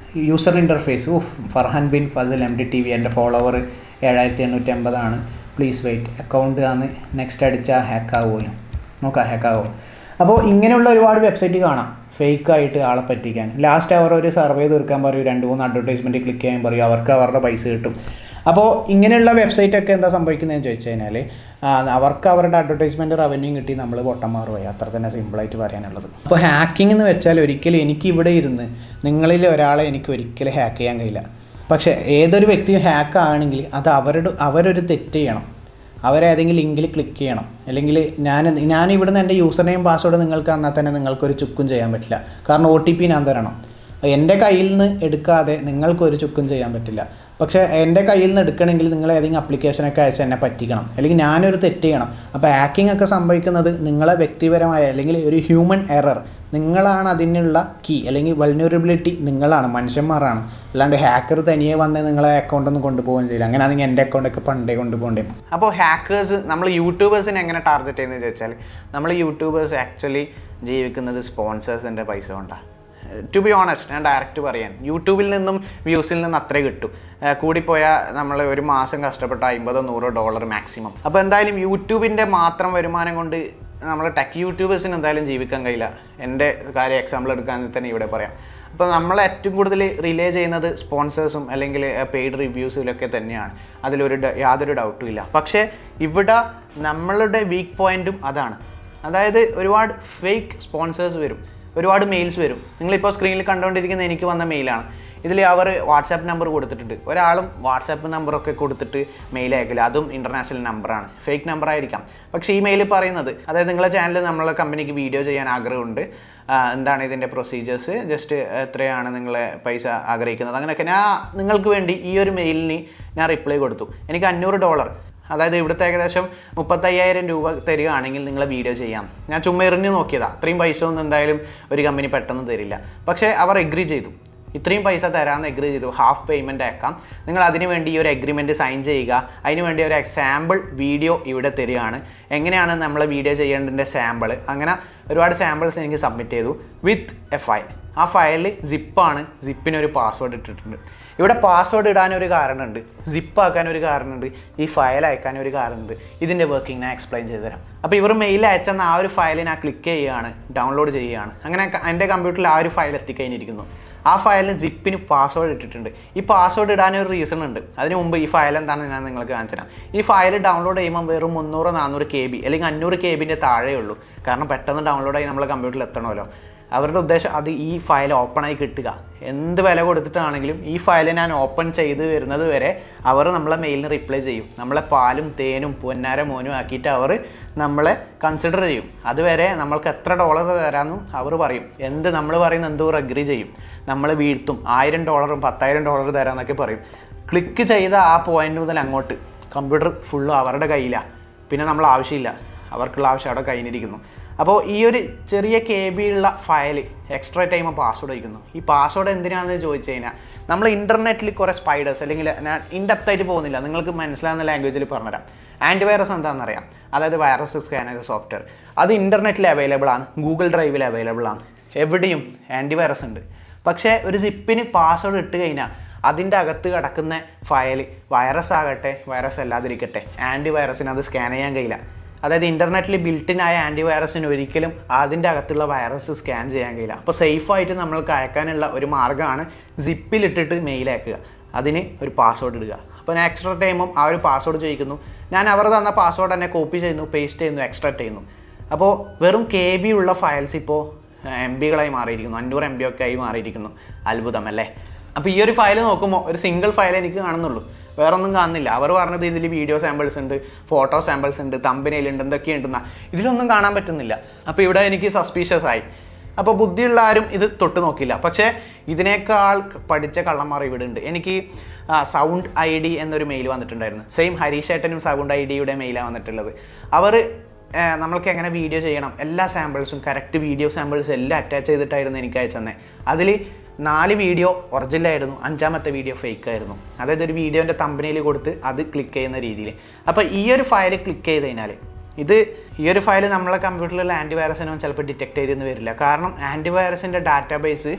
യൂസർ ഇൻ്റർഫേസ് ഉഫ് Farhan Bin Fazal M D T V എൻ്റെ ഫോളോവർ ഏഴായിരത്തി എണ്ണൂറ്റി അമ്പതാണ് പ്ലീസ് വെയിറ്റ് അക്കൗണ്ട് ആണ് നെക്സ്റ്റ് അടിച്ചാൽ ഹാക്ക് ആവുമല്ലോ നോക്കാം ഹാക്ക് ആവുമോ അപ്പോൾ ഇങ്ങനെയുള്ള ഒരുപാട് വെബ്സൈറ്റ് കാണാം ഫേക്ക് ആയിട്ട് ആളെ പറ്റിക്കാൻ ലാസ്റ്റ് അവർ ഒരു സർവേ തീർക്കാൻ പറയും രണ്ട് മൂന്ന് അഡ്വർടൈസ്മെൻറ്റ് ക്ലിക്ക് ചെയ്യാൻ പറയും അവർക്ക് അവരുടെ പൈസ കിട്ടും അപ്പോൾ ഇങ്ങനെയുള്ള വെബ്സൈറ്റൊക്കെ എന്താ സംഭവിക്കുന്നതെന്ന് ചോദിച്ചു കഴിഞ്ഞാൽ അവർക്ക് അവരുടെ അഡ്വർടൈസ്മെൻറ്റ് റവന്യൂ കിട്ടി നമ്മൾ പൊട്ടന്മാർ പോയി അത്ര തന്നെ സിമ്പിളായിട്ട് പറയാനുള്ളത് അപ്പോൾ ഹാക്കിംഗ് എന്ന് വെച്ചാൽ ഒരിക്കലും എനിക്ക് ഇവിടെ ഇരുന്ന് നിങ്ങളിൽ ഒരാളെ എനിക്ക് ഒരിക്കലും ഹാക്ക് ചെയ്യാൻ കഴിയില്ല പക്ഷേ ഏതൊരു വ്യക്തിയും ഹാക്ക് ആണെങ്കിൽ അത് അവരുടെ അവരൊരു തെറ്റ് ചെയ്യണം അവരേതെങ്കിലും ലിങ്കിൽ ക്ലിക്ക് ചെയ്യണം അല്ലെങ്കിൽ ഞാൻ ഞാൻ ഇവിടുന്ന് എൻ്റെ യൂസർ നെയിം പാസ്വേഡ് നിങ്ങൾക്ക് തന്നാൽ തന്നെ നിങ്ങൾക്കൊരു ചുക്കും ചെയ്യാൻ പറ്റില്ല കാരണം ഒ ടി പി ഞാൻ തരണം എൻ്റെ കയ്യിൽ നിന്ന് എടുക്കാതെ നിങ്ങൾക്കൊരു ചുക്കും ചെയ്യാൻ പറ്റില്ല പക്ഷേ എൻ്റെ കയ്യിൽ നിന്ന് എടുക്കണമെങ്കിൽ നിങ്ങൾ ഏതെങ്കിലും അപ്ലിക്കേഷനൊക്കെ അയച്ച് എന്നെ പറ്റിക്കണം അല്ലെങ്കിൽ ഞാനൊരു തെറ്റ് ചെയ്യണം അപ്പോൾ ഹാക്കിംഗ് ഒക്കെ സംഭവിക്കുന്നത് നിങ്ങളെ വ്യക്തിപരമായ അല്ലെങ്കിൽ ഒരു ഹ്യൂമൻ എറർ നിങ്ങളാണ് അതിനുള്ള കീ അല്ലെങ്കിൽ വൾനറബിലിറ്റി നിങ്ങളാണ് മനുഷ്യന്മാരാണ് അല്ലാണ്ട് ഹാക്കർ തനിയെ വന്ന് നിങ്ങളെ അക്കൗണ്ട് ഒന്നും കൊണ്ടുപോകുകയും ചെയ്യില്ല അങ്ങനെ ആണെങ്കിൽ എൻ്റെ അക്കൗണ്ടൊക്കെ പണ്ടേ കൊണ്ടുപോകേണ്ടി അപ്പോൾ ഹാക്കേഴ്സ് നമ്മൾ യൂട്യൂബേഴ്സിനെ എങ്ങനെ ടാർഗറ്റ് ചെയ്യുന്നത് ചോദിച്ചാൽ നമ്മൾ യൂട്യൂബേഴ്സ് ആക്ച്വലി ജീവിക്കുന്നത് സ്പോൺസേഴ്സിൻ്റെ പൈസ കൊണ്ടാണ് ടു ബി ഓണസ്റ്റ് ഞാൻ ഡയറക്റ്റ് പറയാൻ യൂട്യൂബിൽ നിന്നും വ്യൂസിൽ നിന്നും അത്രേ കിട്ടും ഏഹ് കൂടിപ്പോയാൽ നമ്മൾ ഒരു മാസം കഷ്ടപ്പെട്ട അമ്പതോ നൂറോ ഡോളർ മാക്സിമം അപ്പോൾ എന്തായാലും യൂട്യൂബിൻ്റെ മാത്രം വരുമാനം കൊണ്ട് നമ്മൾ ടെക് യൂട്യൂബേഴ്സിന് എന്തായാലും ജീവിക്കാൻ കഴിയില്ല എൻ്റെ കാര്യം എക്സാമ്പിൾ എടുക്കാമെങ്കിൽ തന്നെ ഇവിടെ പറയാം അപ്പോൾ നമ്മൾ ഏറ്റവും കൂടുതൽ റിലേ ചെയ്യുന്നത് സ്പോൺസേഴ്സും അല്ലെങ്കിൽ പെയ്ഡ് റിവ്യൂസിലൊക്കെ തന്നെയാണ് അതിലൊരു ഡ- യാതൊരു ഡൗട്ടും ഇല്ല പക്ഷേ ഇവിടെ നമ്മളുടെ വീക്ക് പോയിന്റും അതാണ് അതായത് ഒരുപാട് ഫേക്ക് സ്പോൺസേഴ്സ് വരും ഒരുപാട് മെയിൽസ് വരും നിങ്ങളിപ്പോൾ സ്ക്രീനിൽ കണ്ടുകൊണ്ടിരിക്കുന്ന എനിക്ക് വന്ന മെയിലാണ് ഇതിൽ അവർ വാട്സാപ്പ് നമ്പർ കൊടുത്തിട്ടുണ്ട് ഒരാളും വാട്സാപ്പ് നമ്പറൊക്കെ കൊടുത്തിട്ട് മെയിൽ അയക്കില്ല അതും ഇൻ്റർനാഷണൽ നമ്പറാണ് ഫേക്ക് നമ്പർ ആയിരിക്കാം പക്ഷേ ഈ മെയിൽ പറയുന്നത് അതായത് നിങ്ങളുടെ ചാനൽ നമ്മളെ കമ്പനിക്ക് വീഡിയോ ചെയ്യാൻ ആഗ്രഹമുണ്ട് ആ, എന്താണ് ഇതിൻ്റെ പ്രൊസീജിയേഴ്സ് ജസ്റ്റ് എത്രയാണ് നിങ്ങളെ പൈസ ആഗ്രഹിക്കുന്നത് അങ്ങനെയൊക്കെ ഞാൻ നിങ്ങൾക്ക് വേണ്ടി ഈ ഒരു മെയിലിന് ഞാൻ റിപ്ലൈ കൊടുത്തു എനിക്ക് അഞ്ഞൂറ് ഡോളർ അതായത് ഇവിടുത്തെ ഏകദേശം മുപ്പത്തയ്യായിരം രൂപ തരികയാണെങ്കിൽ നിങ്ങൾ വീഡിയോ ചെയ്യാം ഞാൻ ചുമ്മാ എറിഞ്ഞു നോക്കിയതാണ് അത്രയും പൈസ ഒന്നും എന്തായാലും ഒരു കമ്പനി പെട്ടെന്ന് തരില്ല പക്ഷേ അവർ എഗ്രി ചെയ്തു ഇത്രയും പൈസ തരാമെന്ന് എഗ്രി ചെയ്തു ഹാഫ് പേയ്മെൻറ്റ് ആക്കാം നിങ്ങൾ അതിന് വേണ്ടി ഈ ഒരു എഗ്രിമെൻറ്റ് സൈൻ ചെയ്യുക അതിന് വേണ്ടി ഒരു സാമ്പിൾ വീഡിയോ ഇവിടെ തരികയാണ് എങ്ങനെയാണ് നമ്മൾ വീഡിയോ ചെയ്യേണ്ടതിൻ്റെ സാമ്പിൾ അങ്ങനെ ഒരുപാട് സാമ്പിൾസ് എനിക്ക് സബ്മിറ്റ് ചെയ്തു വിത്ത് എ ഫയൽ ആ ഫയലിൽ സിപ്പാണ് സിപ്പിന് ഒരു പാസ്വേഡ് ഇട്ടിട്ടുണ്ട് ഇവിടെ പാസ്വേഡ് ഇടാൻ ഒരു കാരണമുണ്ട് സിപ്പ് ആക്കാൻ ഒരു കാരണമുണ്ട് ഈ ഫയൽ അയക്കാൻ ഒരു കാരണമുണ്ട് ഇതിൻ്റെ വർക്കിംഗ് ഞാൻ എക്സ്പ്ലെയിൻ ചെയ്ത് തരാം അപ്പോൾ ഇവർ മെയിൽ അയച്ചെന്ന ആ ഒരു ഫയൽ ഞാൻ ക്ലിക്ക് ചെയ്യുകയാണ് ഡൗൺലോഡ് ചെയ്യുകയാണ് അങ്ങനെ ക- എൻ്റെ കമ്പ്യൂട്ടറിൽ ആ ഒരു ഫയൽ എത്തിക്കഴിഞ്ഞിരിക്കുന്നു ആ ഫയലിന് സിപ്പിന് പാസ്വേഡ് ഇട്ടിട്ടുണ്ട് ഈ പാസ്വേഡ് ഇടാൻ ഒരു റീസൺ ഉണ്ട് അതിന് മുമ്പ് ഈ ഫയൽ എന്താണെന്ന് ഞാൻ നിങ്ങൾക്ക് കാണിച്ചു തരാം ഈ ഫയൽ ഡൗൺലോഡ് ചെയ്യുമ്പോൾ വെറും മുന്നൂറ് നാനൂറ് കെ ബി അല്ലെങ്കിൽ അഞ്ഞൂറ് കെ ബിൻ്റെ താഴെ ഉള്ളൂ കാരണം പെട്ടെന്ന് ഡൗൺലോഡ് ആയി നമ്മളെ കമ്പ്യൂട്ടറിൽ എത്തണമല്ലോ അവരുടെ ഉദ്ദേശം അത് ഈ ഫയൽ ഓപ്പണായി കിട്ടുക എന്ത് വില കൊടുത്തിട്ടാണെങ്കിലും ഈ ഫയൽ ഞാൻ ഓപ്പൺ ചെയ്ത് വരുന്നത് വരെ അവർ നമ്മളെ മെയിലിന് റിപ്ലൈ ചെയ്യും നമ്മളെ പാലും തേനും പൊന്നാര മോനും ആക്കിയിട്ട് അവർ നമ്മളെ കൺസിഡർ ചെയ്യും അതുവരെ നമ്മൾക്ക് എത്ര ഡോളർ തരാമെന്നും അവർ പറയും എന്ത് നമ്മൾ പറയുന്ന എന്തോ അഗ്രി ചെയ്യും നമ്മൾ വീഴ്ത്തും ആയിരം ഡോളറും പത്തായിരം ഡോളർ തരാമെന്നൊക്കെ പറയും ക്ലിക്ക് ചെയ്ത ആ പോയിന്റ് മുതൽ അങ്ങോട്ട് കമ്പ്യൂട്ടർ ഫുള്ള് അവരുടെ കയ്യിലാണ് പിന്നെ നമ്മൾ ആവശ്യമില്ല അവർക്കുള്ള ആവശ്യം അവിടെ കഴിഞ്ഞിരിക്കുന്നു അപ്പോൾ ഈ ഒരു ചെറിയ കെ ബി ഉള്ള ഫയൽ എക്സ്ട്രാ ടൈം പാസ്വേഡ് വയ്ക്കുന്നു ഈ പാസ്വേഡ് എന്തിനാണെന്ന് ചോദിച്ചു കഴിഞ്ഞാൽ നമ്മൾ ഇൻ്റർനെറ്റിൽ കുറേ സ്പൈഡേഴ്സ് അല്ലെങ്കിൽ ഞാൻ ഇൻഡെപ്ത് ആയിട്ട് പോകുന്നില്ല നിങ്ങൾക്ക് മനസ്സിലാവുന്ന ലാംഗ്വേജിൽ പറഞ്ഞുതരാം ആൻറ്റിവൈറസ് എന്താണെന്നറിയാം അതായത് വൈറസ് സ്കാൻ ചെയ്ത സോഫ്റ്റ്വെയർ അത് ഇൻ്റർനെറ്റിൽ അവൈലബിൾ ആണ് ഗൂഗിൾ ഡ്രൈവിൽ അവൈലബിൾ ആണ് എവിടെയും ആൻറ്റിവൈറസ് ഉണ്ട് പക്ഷേ ഒരു സിപ്പിന് പാസ്വേഡ് ഇട്ട് കഴിഞ്ഞാൽ അതിൻ്റെ അകത്ത് കിടക്കുന്ന ഫയൽ വൈറസ് ആകട്ടെ വൈറസ് അല്ലാതിരിക്കട്ടെ ആൻറ്റി വൈറസിന് അത് സ്കാൻ ചെയ്യാൻ കഴിയില്ല അതായത് ഇൻ്റർനെറ്റിൽ ബിൽട്ടിനായ ആൻറ്റി വൈറസിന് ഒരിക്കലും അതിൻ്റെ അകത്തുള്ള വൈറസ് സ്കാൻ ചെയ്യാൻ കഴിയില്ല അപ്പോൾ സേഫായിട്ട് നമ്മൾക്ക് അയക്കാനുള്ള ഒരു മാർഗ്ഗമാണ് സിപ്പിലിട്ടിട്ട് മെയിൽ അയക്കുക അതിന് ഒരു പാസ്വേഡ് ഇടുക അപ്പോൾ ഞാൻ എക്സ്ട്രാ ടൈമും ആ ഒരു പാസ്വേഡ് ചോദിക്കുന്നു ഞാൻ അവർ തന്ന പാസ്വേഡ് തന്നെ കോപ്പി ചെയ്യുന്നു പേസ്റ്റ് ചെയ്യുന്നു എക്സ്ട്രാക്ട് ചെയ്യുന്നു അപ്പോൾ വെറും കെ ബി ഉള്ള ഫയൽസ് ഇപ്പോൾ എം ബികളായി മാറിയിരിക്കുന്നു അഞ്ഞൂറ് എം ബി ഒക്കെ ആയി മാറിയിരിക്കുന്നു അത്ഭുതം അല്ലേ അപ്പോൾ ഈ ഒരു ഫയൽ നോക്കുമ്പോൾ ഒരു സിംഗിൾ ഫയൽ എനിക്ക് കാണുന്നുള്ളൂ വേറെ ഒന്നും കാണുന്നില്ല അവർ പറഞ്ഞത് ഇതിൽ വീഡിയോ സാമ്പിൾസ് ഉണ്ട് ഫോട്ടോ സാമ്പിൾസ് ഉണ്ട് തമ്പനയിലുണ്ട് എന്തൊക്കെ ഉണ്ടെന്നാ ഇതിലൊന്നും കാണാൻ പറ്റുന്നില്ല അപ്പോൾ ഇവിടെ എനിക്ക് സസ്പീഷ്യസ് ആയി അപ്പോൾ ബുദ്ധിയുള്ള ആരും ഇത് തൊട്ട് നോക്കില്ല പക്ഷേ ഇതിനേക്കാൾ പഠിച്ച കള്ളന്മാർ ഇവിടെ ഉണ്ട് എനിക്ക് സൗണ്ട് ഐ ഡി എന്നൊരു മെയിൽ വന്നിട്ടുണ്ടായിരുന്നു സെയിം ഹരീഷ് ഏട്ടനും സൗണ്ട് ഐ ഡിയുടെ മെയിലാണ് വന്നിട്ടുള്ളത് അവർ ഏഹ് നമ്മൾക്ക് എങ്ങനെ വീഡിയോ ചെയ്യണം എല്ലാ സാമ്പിൾസും കറക്റ്റ് വീഡിയോ സാമ്പിൾസ് എല്ലാം അറ്റാച്ച് ചെയ്തിട്ടായിരുന്നു എനിക്ക് അയച്ചു തന്നെ അതിൽ നാല് വീഡിയോ ഒറിജിനൽ ആയിരുന്നു അഞ്ചാമത്തെ വീഡിയോ ഫേക്ക് ആയിരുന്നു അതായത് ഒരു വീഡിയോൻ്റെ തമ്പനയിൽ കൊടുത്ത് അത് ക്ലിക്ക് ചെയ്യുന്ന രീതിയിൽ അപ്പോൾ ഈ ഒരു ഫയൽ ക്ലിക്ക് ചെയ്ത് കഴിഞ്ഞാൽ ഇത് ഈ ഒരു ഫയൽ നമ്മളെ കമ്പ്യൂട്ടറിലുള്ള ആൻറ്റിവൈറസിനൊന്നും ചിലപ്പോൾ ഡിറ്റക്ട് ചെയ്തെന്ന് വരില്ല കാരണം ആൻറ്റിവൈറസിൻ്റെ ഡാറ്റാബേസ്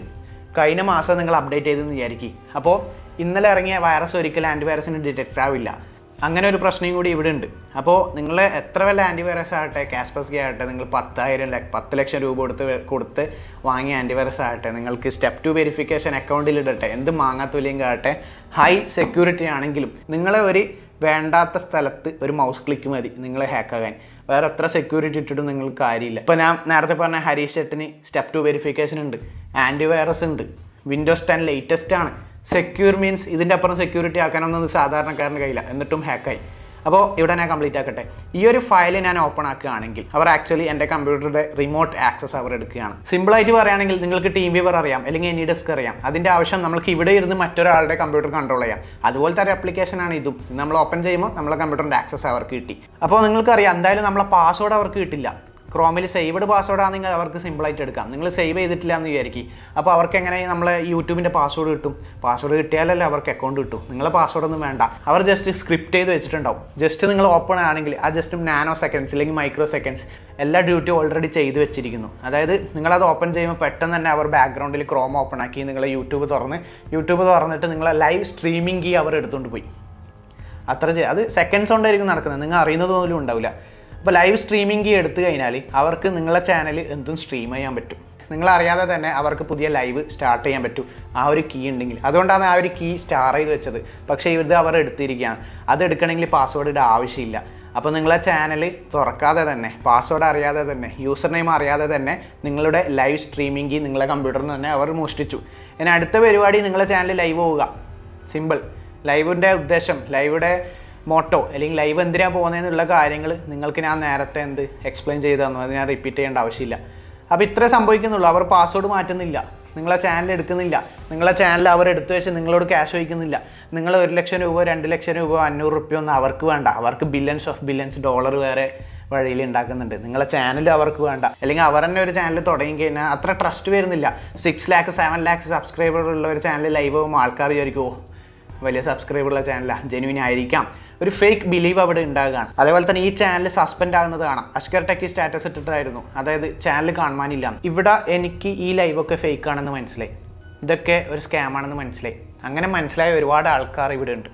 കഴിഞ്ഞ മാസം നിങ്ങൾ അപ്ഡേറ്റ് ചെയ്തെന്ന് വിചാരിക്കും അപ്പോൾ ഇന്നലെ ഇറങ്ങിയ വൈറസ് ഒരിക്കലും ആൻറ്റിവൈറസിന് ഡിറ്റക്റ്റ് ആവില്ല അങ്ങനെ ഒരു പ്രശ്നം കൂടി ഇവിടെ ഉണ്ട് അപ്പോൾ നിങ്ങൾ എത്ര വല്ല ആൻറ്റിവൈറസ് ആകട്ടെ കാസ്പസ്കി ആകട്ടെ നിങ്ങൾ പത്തായിരം ലക്ഷ പത്ത് ലക്ഷം രൂപ കൊടുത്ത് വെ- കൊടുത്ത് വാങ്ങിയ ആൻറ്റിവൈറസ് ആകട്ടെ നിങ്ങൾക്ക് സ്റ്റെപ്പ് ടു വെരിഫിക്കേഷൻ അക്കൗണ്ടിൽ ഇടട്ടെ എന്ത് മാങ്ങാത്തൊലിയും ആകട്ടെ ഹൈ സെക്യൂരിറ്റി ആണെങ്കിലും നിങ്ങളെ ഒരു വേണ്ടാത്ത സ്ഥലത്ത് ഒരു മൗസ് ക്ലിക്ക് മതി നിങ്ങളെ ഹാക്കാകാൻ വേറെ എത്ര സെക്യൂരിറ്റി ഇട്ടിട്ടും നിങ്ങൾക്ക് കാര്യമില്ല ഇപ്പോൾ ഞാൻ നേരത്തെ പറഞ്ഞ ഹരീഷ് ഷെട്ടിന് സ്റ്റെപ്പ് ടു വെരിഫിക്കേഷൻ ഉണ്ട് ആൻറ്റിവൈറസ് ഉണ്ട് വിൻഡോസ് ടെൻ ലേറ്റസ്റ്റ് ആണ് സെക്യൂർ മീൻസ് ഇതിൻ്റെ അപ്പുറം സെക്യൂരിറ്റി ആക്കാനൊന്നും സാധാരണക്കാരന് കഴിയില്ല എന്നിട്ടും ഹാക്കായി അപ്പോൾ ഇവിടെ ഞാൻ കംപ്ലീറ്റ് ആക്കട്ടെ ഈ ഒരു ഫയൽ ഞാൻ ഓപ്പൺ ആക്കുകയാണെങ്കിൽ അവർ ആക്ച്വലി എൻ്റെ കമ്പ്യൂട്ടറുടെ റിമോട്ട് ആക്സസ് അവർ എടുക്കുകയാണ് സിമ്പിളായിട്ട് പറയുകയാണെങ്കിൽ നിങ്ങൾക്ക് ടീം വ്യൂവർ അറിയാം അല്ലെങ്കിൽ എനി ഡെസ്ക് അറിയാം അതിൻ്റെ ആവശ്യം നമുക്ക് ഇവിടെ ഇരുന്ന് മറ്റൊരാളുടെ കമ്പ്യൂട്ടർ കൺട്രോൾ ചെയ്യാം അതുപോലത്തെ ഒരു application ആണ് ഇതും ഇത് നമ്മൾ ഓപ്പൺ ചെയ്യുമ്പോൾ നമ്മളെ കമ്പ്യൂട്ടറിൻ്റെ ആക്സസ് അവർക്ക് കിട്ടി അപ്പോൾ നിങ്ങൾക്കറിയാം എന്തായാലും നമ്മളെ പാസ്വേഡ് അവർക്ക് കിട്ടില്ല ക്രോമിൽ സേവ്ഡ് പാസ്വേഡ് ആണെങ്കിൽ അവർക്ക് സിമ്പിളായിട്ട് എടുക്കാം നിങ്ങൾ സേവ് ചെയ്തിട്ടില്ല എന്ന് വിചാരിക്കും അപ്പോൾ അവർക്ക് എങ്ങനെ നമ്മളെ യൂട്യൂബിൻ്റെ പാസ്വേഡ് കിട്ടും പാസ്വേഡ് കിട്ടിയാലല്ലേ അവർക്ക് അക്കൗണ്ട് കിട്ടും നിങ്ങളെ പാസ്വേഡ് ഒന്നും വേണ്ട അവർ ജസ്റ്റ് സ്ക്രിപ്റ്റ് ചെയ്ത് വെച്ചിട്ടുണ്ടാവും ജസ്റ്റ് നിങ്ങൾ ഓപ്പൺ ആണെങ്കിൽ ആ ജസ്റ്റ് നാനോ സെക്കൻഡ്സ് അല്ലെങ്കിൽ മൈക്രോ സെക്കൻഡ്സ് എല്ലാ ഡ്യൂട്ടി ഓൾറെഡി ചെയ്ത് വെച്ചിരിക്കുന്നു അതായത് നിങ്ങളത് ഓപ്പൺ ചെയ്യുമ്പോൾ പെട്ടെന്ന് തന്നെ അവർ ബാക്ക്ഗ്രൗണ്ടിൽ ക്രോം ഓപ്പൺ ആക്കി നിങ്ങൾ യൂട്യൂബ് തുറന്ന് യൂട്യൂബ് തുറന്നിട്ട് നിങ്ങളെ ലൈവ് സ്ട്രീമിംഗ് കീ അവർ എടുത്തുകൊണ്ട് പോയി അത്ര ചെയ്യ അത് സെക്കൻഡ്സ് കൊണ്ടായിരിക്കും നടക്കുന്നത് നിങ്ങൾ അറിയുന്നത് പോലും ഉണ്ടാവില്ല അപ്പോൾ ലൈവ് സ്ട്രീമിംഗ് കീ എടുത്തു കഴിഞ്ഞാൽ അവർക്ക് നിങ്ങളെ ചാനൽ എന്തും സ്ട്രീം ചെയ്യാൻ പറ്റും നിങ്ങൾ അറിയാതെ തന്നെ അവർക്ക് പുതിയ ലൈവ് സ്റ്റാർട്ട് ചെയ്യാൻ പറ്റും ആ ഒരു കീ ഉണ്ടെങ്കിൽ അതുകൊണ്ടാണ് ആ ഒരു കീ സ്റ്റാർ ചെയ്ത് വെച്ചത് പക്ഷേ ഇത് അവർ എടുത്തിരിക്കുകയാണ് അത് എടുക്കണമെങ്കിൽ പാസ്വേഡ് ഇട ആവശ്യമില്ല അപ്പോൾ നിങ്ങളെ ചാനൽ തുറക്കാതെ തന്നെ പാസ്വേഡ് അറിയാതെ തന്നെ യൂസർ നെയിം അറിയാതെ തന്നെ നിങ്ങളുടെ ലൈവ് സ്ട്രീമിംഗ് കീ നിങ്ങളെ കമ്പ്യൂട്ടറിൽ നിന്ന് തന്നെ അവർ മോഷ്ടിച്ചു ഇനി അടുത്ത പരിപാടി നിങ്ങളെ ചാനൽ ലൈവ് പോവുക സിമ്പിൾ ലൈവിൻ്റെ ഉദ്ദേശം ലൈവിൻ്റെ മോട്ടോ അല്ലെങ്കിൽ ലൈവ് എന്തിനാണ് പോകുന്നതെന്നുള്ള കാര്യങ്ങൾ നിങ്ങൾക്ക് ഞാൻ നേരത്തെ എന്ത് എക്സ്പ്ലെയിൻ ചെയ്ത് തന്നു അത് ഞാൻ റിപ്പീറ്റ് ചെയ്യേണ്ട ആവശ്യമില്ല അപ്പോൾ ഇത്രേ സംഭവിക്കുന്നുള്ളൂ അവർ പാസ്വേഡ് മാറ്റുന്നില്ല നിങ്ങളെ ചാനൽ എടുക്കുന്നില്ല നിങ്ങളെ ചാനൽ അവർ എടുത്തു വെച്ച് നിങ്ങളോട് ക്യാഷ് വയ്ക്കുന്നില്ല നിങ്ങൾ ഒരു ലക്ഷം രൂപ രണ്ട് ലക്ഷം രൂപ അഞ്ഞൂറ് റുപ്യ ഒന്നും അവർക്ക് വേണ്ട അവർക്ക് ബില്യൺസ് ഓഫ് ബില്യൺസ് ഡോളർ വേറെ വഴിയിൽ ഉണ്ടാക്കുന്നുണ്ട് നിങ്ങളെ ചാനൽ അവർക്ക് വേണ്ട അല്ലെങ്കിൽ അവർ തന്നെ ഒരു ചാനൽ തുടങ്ങി കഴിഞ്ഞാൽ അത്ര ട്രസ്റ്റ് വരുന്നില്ല six lakh seven lakh subscriber ഉള്ള ഒരു ചാനൽ ലൈവ് ആകുമ്പോൾ ആൾക്കാർ വിചാരിക്കും "ഓ, വലിയ സബ്സ്ക്രൈബർ ഉള്ള ചാനലാണ് ജെനുവിൻ ആയിരിക്കാം ഒരു ഫേക്ക് ബിലീവ് അവിടെ ഉണ്ടാകുകയാണ് അതേപോലെ തന്നെ ഈ ചാനൽ സസ്പെൻഡ് ആകുന്നത് കാണാം അഷ്കർ ടെക്കി സ്റ്റാറ്റസ് ഇട്ടിട്ടായിരുന്നു അതായത് ചാനൽ കാണുവാനില്ല ഇവിടെ എനിക്ക് ഈ ലൈവൊക്കെ ഫേക്ക് ആണെന്ന് മനസ്സിലായി ഇതൊക്കെ ഒരു സ്കാം ആണെന്ന് മനസ്സിലായി അങ്ങനെ മനസ്സിലായ ഒരുപാട് ആൾക്കാർ ഇവിടെ ഉണ്ട്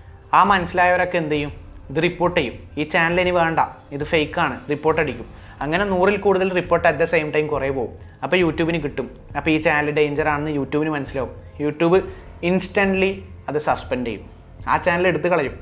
ആ മനസ്സിലായവരൊക്കെ എന്ത് ചെയ്യും ഇത് റിപ്പോർട്ട് ചെയ്യും ഈ ചാനൽ ഇനി വേണ്ട ഇത് ഫേക്കാണ് റിപ്പോർട്ട് അടിക്കും അങ്ങനെ നൂറിൽ കൂടുതൽ report at the same time കുറേ പോകും അപ്പോൾ യൂട്യൂബിന് കിട്ടും അപ്പോൾ ഈ ചാനൽ ഡേഞ്ചർ ആണെന്ന് യൂട്യൂബിന് മനസ്സിലാവും യൂട്യൂബ് ഇൻസ്റ്റൻ്റ്ലി അത് സസ്പെൻഡ് ചെയ്യും ആ ചാനൽ എടുത്ത് കളയും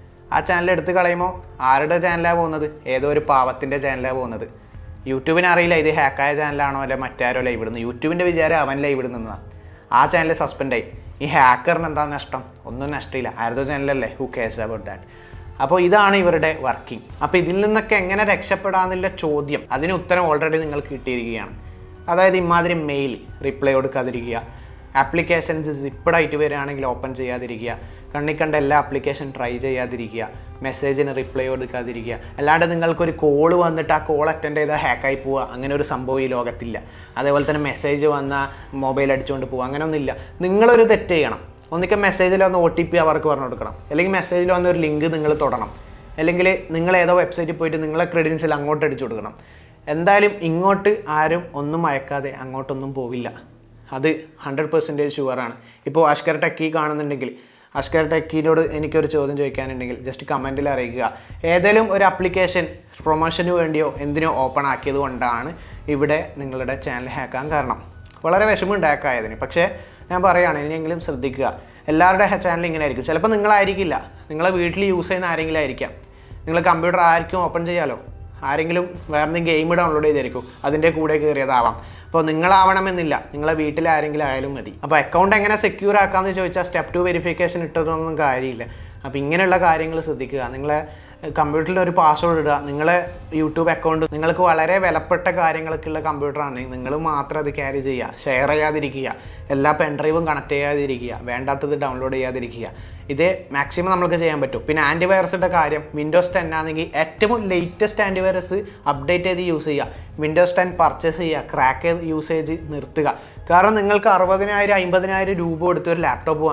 ആ ചാനൽ എടുത്ത് കളയുമ്പോൾ ആരുടെ ചാനലാണ് പോകുന്നത് ഏതോ ഒരു പാവത്തിൻ്റെ ചാനലാണ് പോകുന്നത് യൂട്യൂബിന് അറിയില്ല ഇത് ഹാക്കായ ചാനലാണോ അല്ലെ മറ്റാരോ ലൈവ് ഇടുന്നത് യൂട്യൂബിൻ്റെ വിചാരം അവൻ ലൈവ് ഇടുന്നതാണ് ആ ചാനൽ സസ്പെൻഡായി ഈ ഹാക്കറിന് എന്താ നഷ്ടം ഒന്നും നഷ്ടമില്ല ആരതോ ചാനലല്ലേ ഹു കേസ് അബൌട്ട് ദാറ്റ് അപ്പോൾ ഇതാണ് ഇവരുടെ വർക്കിംഗ് അപ്പോൾ ഇതിൽ നിന്നൊക്കെ എങ്ങനെ രക്ഷപ്പെടാന്നുള്ള ചോദ്യം അതിന് ഉത്തരം ഓൾറെഡി നിങ്ങൾക്ക് കിട്ടിയിരിക്കുകയാണ് അതായത് ഇമാതിരി മെയിൽ റിപ്ലൈ കൊടുക്കാതിരിക്കുക ആപ്ലിക്കേഷൻസ് സിപ്പഡായിട്ട് വരികയാണെങ്കിൽ ഓപ്പൺ ചെയ്യാതിരിക്കുക കണ്ണി കണ്ട എല്ലാ ആപ്ലിക്കേഷൻ ട്രൈ ചെയ്യാതിരിക്കുക മെസ്സേജിന് റിപ്ലൈ കൊടുക്കാതിരിക്കുക അല്ലാണ്ട് നിങ്ങൾക്കൊരു കോൾ വന്നിട്ട് ആ കോൾ അറ്റൻഡ് ചെയ്താൽ ഹാക്കായി പോവുക അങ്ങനെ ഒരു സംഭവം ഈ ലോകത്തില്ല അതേപോലെ തന്നെ മെസ്സേജ് വന്നാൽ മൊബൈൽ അടിച്ചുകൊണ്ട് പോവുക അങ്ങനെയൊന്നുമില്ല നിങ്ങളൊരു തെറ്റ് ചെയ്യണം ഒന്നിക്കൽ മെസ്സേജിൽ വന്ന് ഒ ടി പി അവർക്ക് പറഞ്ഞു കൊടുക്കണം അല്ലെങ്കിൽ മെസ്സേജിൽ വന്ന ഒരു ലിങ്ക് നിങ്ങൾ തൊടണം അല്ലെങ്കിൽ നിങ്ങൾ ഏതോ വെബ്സൈറ്റിൽ പോയിട്ട് നിങ്ങളെ ക്രെഡിൻസിൽ അങ്ങോട്ട് അടിച്ചു കൊടുക്കണം എന്തായാലും ഇങ്ങോട്ട് ആരും ഒന്നും അയക്കാതെ അങ്ങോട്ടൊന്നും പോവില്ല അത് ഹൺഡ്രഡ് പെർസെൻറ്റേജ് ഷുവറാണ് ഇപ്പോൾ അഷ്കർ ടെക്കി കാണുന്നുണ്ടെങ്കിൽ അഷ്കർ ടെക്കിനോട് എനിക്കൊരു ചോദ്യം ചോദിക്കാനുണ്ടെങ്കിൽ ജസ്റ്റ് കമൻറ്റിൽ അറിയിക്കുക ഏതെങ്കിലും ഒരു ആപ്ലിക്കേഷൻ പ്രൊമോഷന് വേണ്ടിയോ എന്തിനോ ഓപ്പൺ ആക്കിയത് കൊണ്ടാണ് ഇവിടെ നിങ്ങളുടെ ചാനൽ ഹാക്കാൻ കാരണം വളരെ വിഷമമുണ്ട് ഹാക്കായതിന് പക്ഷേ ഞാൻ പറയുകയാണ് ഇനിയെങ്കിലും ശ്രദ്ധിക്കുക എല്ലാവരുടെ ചാനൽ ഇങ്ങനെ ആയിരിക്കും ചിലപ്പോൾ നിങ്ങളായിരിക്കില്ല നിങ്ങളെ വീട്ടിൽ യൂസ് ചെയ്യുന്ന ആരെങ്കിലും ആയിരിക്കാം നിങ്ങൾ കമ്പ്യൂട്ടർ ആർക്കും ഓപ്പൺ ചെയ്യാലോ ആരെങ്കിലും വേറെ എന്തെങ്കിലും ഗെയിം ഡൗൺലോഡ് ചെയ്തായിരിക്കും അതിൻ്റെ കൂടെ കയറിയതാവാം അപ്പോൾ നിങ്ങളാവണമെന്നില്ല നിങ്ങളെ വീട്ടിൽ ആരെങ്കിലും ആയാലും മതി അപ്പോൾ അക്കൗണ്ട് എങ്ങനെ സെക്യൂർ ആക്കാമെന്ന് ചോദിച്ചാൽ സ്റ്റെപ്പ് ടു വെരിഫിക്കേഷൻ ഇട്ടതൊന്നും കാര്യമില്ല അപ്പോൾ ഇങ്ങനെയുള്ള കാര്യങ്ങൾ ശ്രദ്ധിക്കുക നിങ്ങളെ കമ്പ്യൂട്ടറിൽ ഒരു പാസ്വേഡ് ഇടുക നിങ്ങളെ യൂട്യൂബ് അക്കൗണ്ട് നിങ്ങൾക്ക് വളരെ വിലപ്പെട്ട കാര്യങ്ങളൊക്കെ ഉള്ള കമ്പ്യൂട്ടറാണ് നിങ്ങൾ മാത്രം അത് ക്യാരി ചെയ്യുക ഷെയർ ചെയ്യാതിരിക്കുക എല്ലാ പെൻഡ്രൈവും കണക്ട് ചെയ്യാതിരിക്കുക വേണ്ടാത്തത് ഡൗൺലോഡ് ചെയ്യാതിരിക്കുക ഇത് മാക്സിമം നമുക്ക് ചെയ്യാൻ പറ്റും പിന്നെ ആൻറ്റിവൈറസിൻ്റെ കാര്യം വിൻഡോസ് ടെൻ ആണെങ്കിൽ ഏറ്റവും ലേറ്റസ്റ്റ് ആൻറ്റിവൈറസ് അപ്ഡേറ്റ് ചെയ്ത് യൂസ് ചെയ്യുക വിൻഡോസ് ടെൻ പർച്ചേസ് ചെയ്യുക ക്രാക്ക് യൂസേജ് നിർത്തുക കാരണം നിങ്ങൾക്ക് അറുപതിനായിരം അമ്പതിനായിരം രൂപ കൊടുത്ത് ഒരു ലാപ്ടോപ്പ് വാങ്ങാം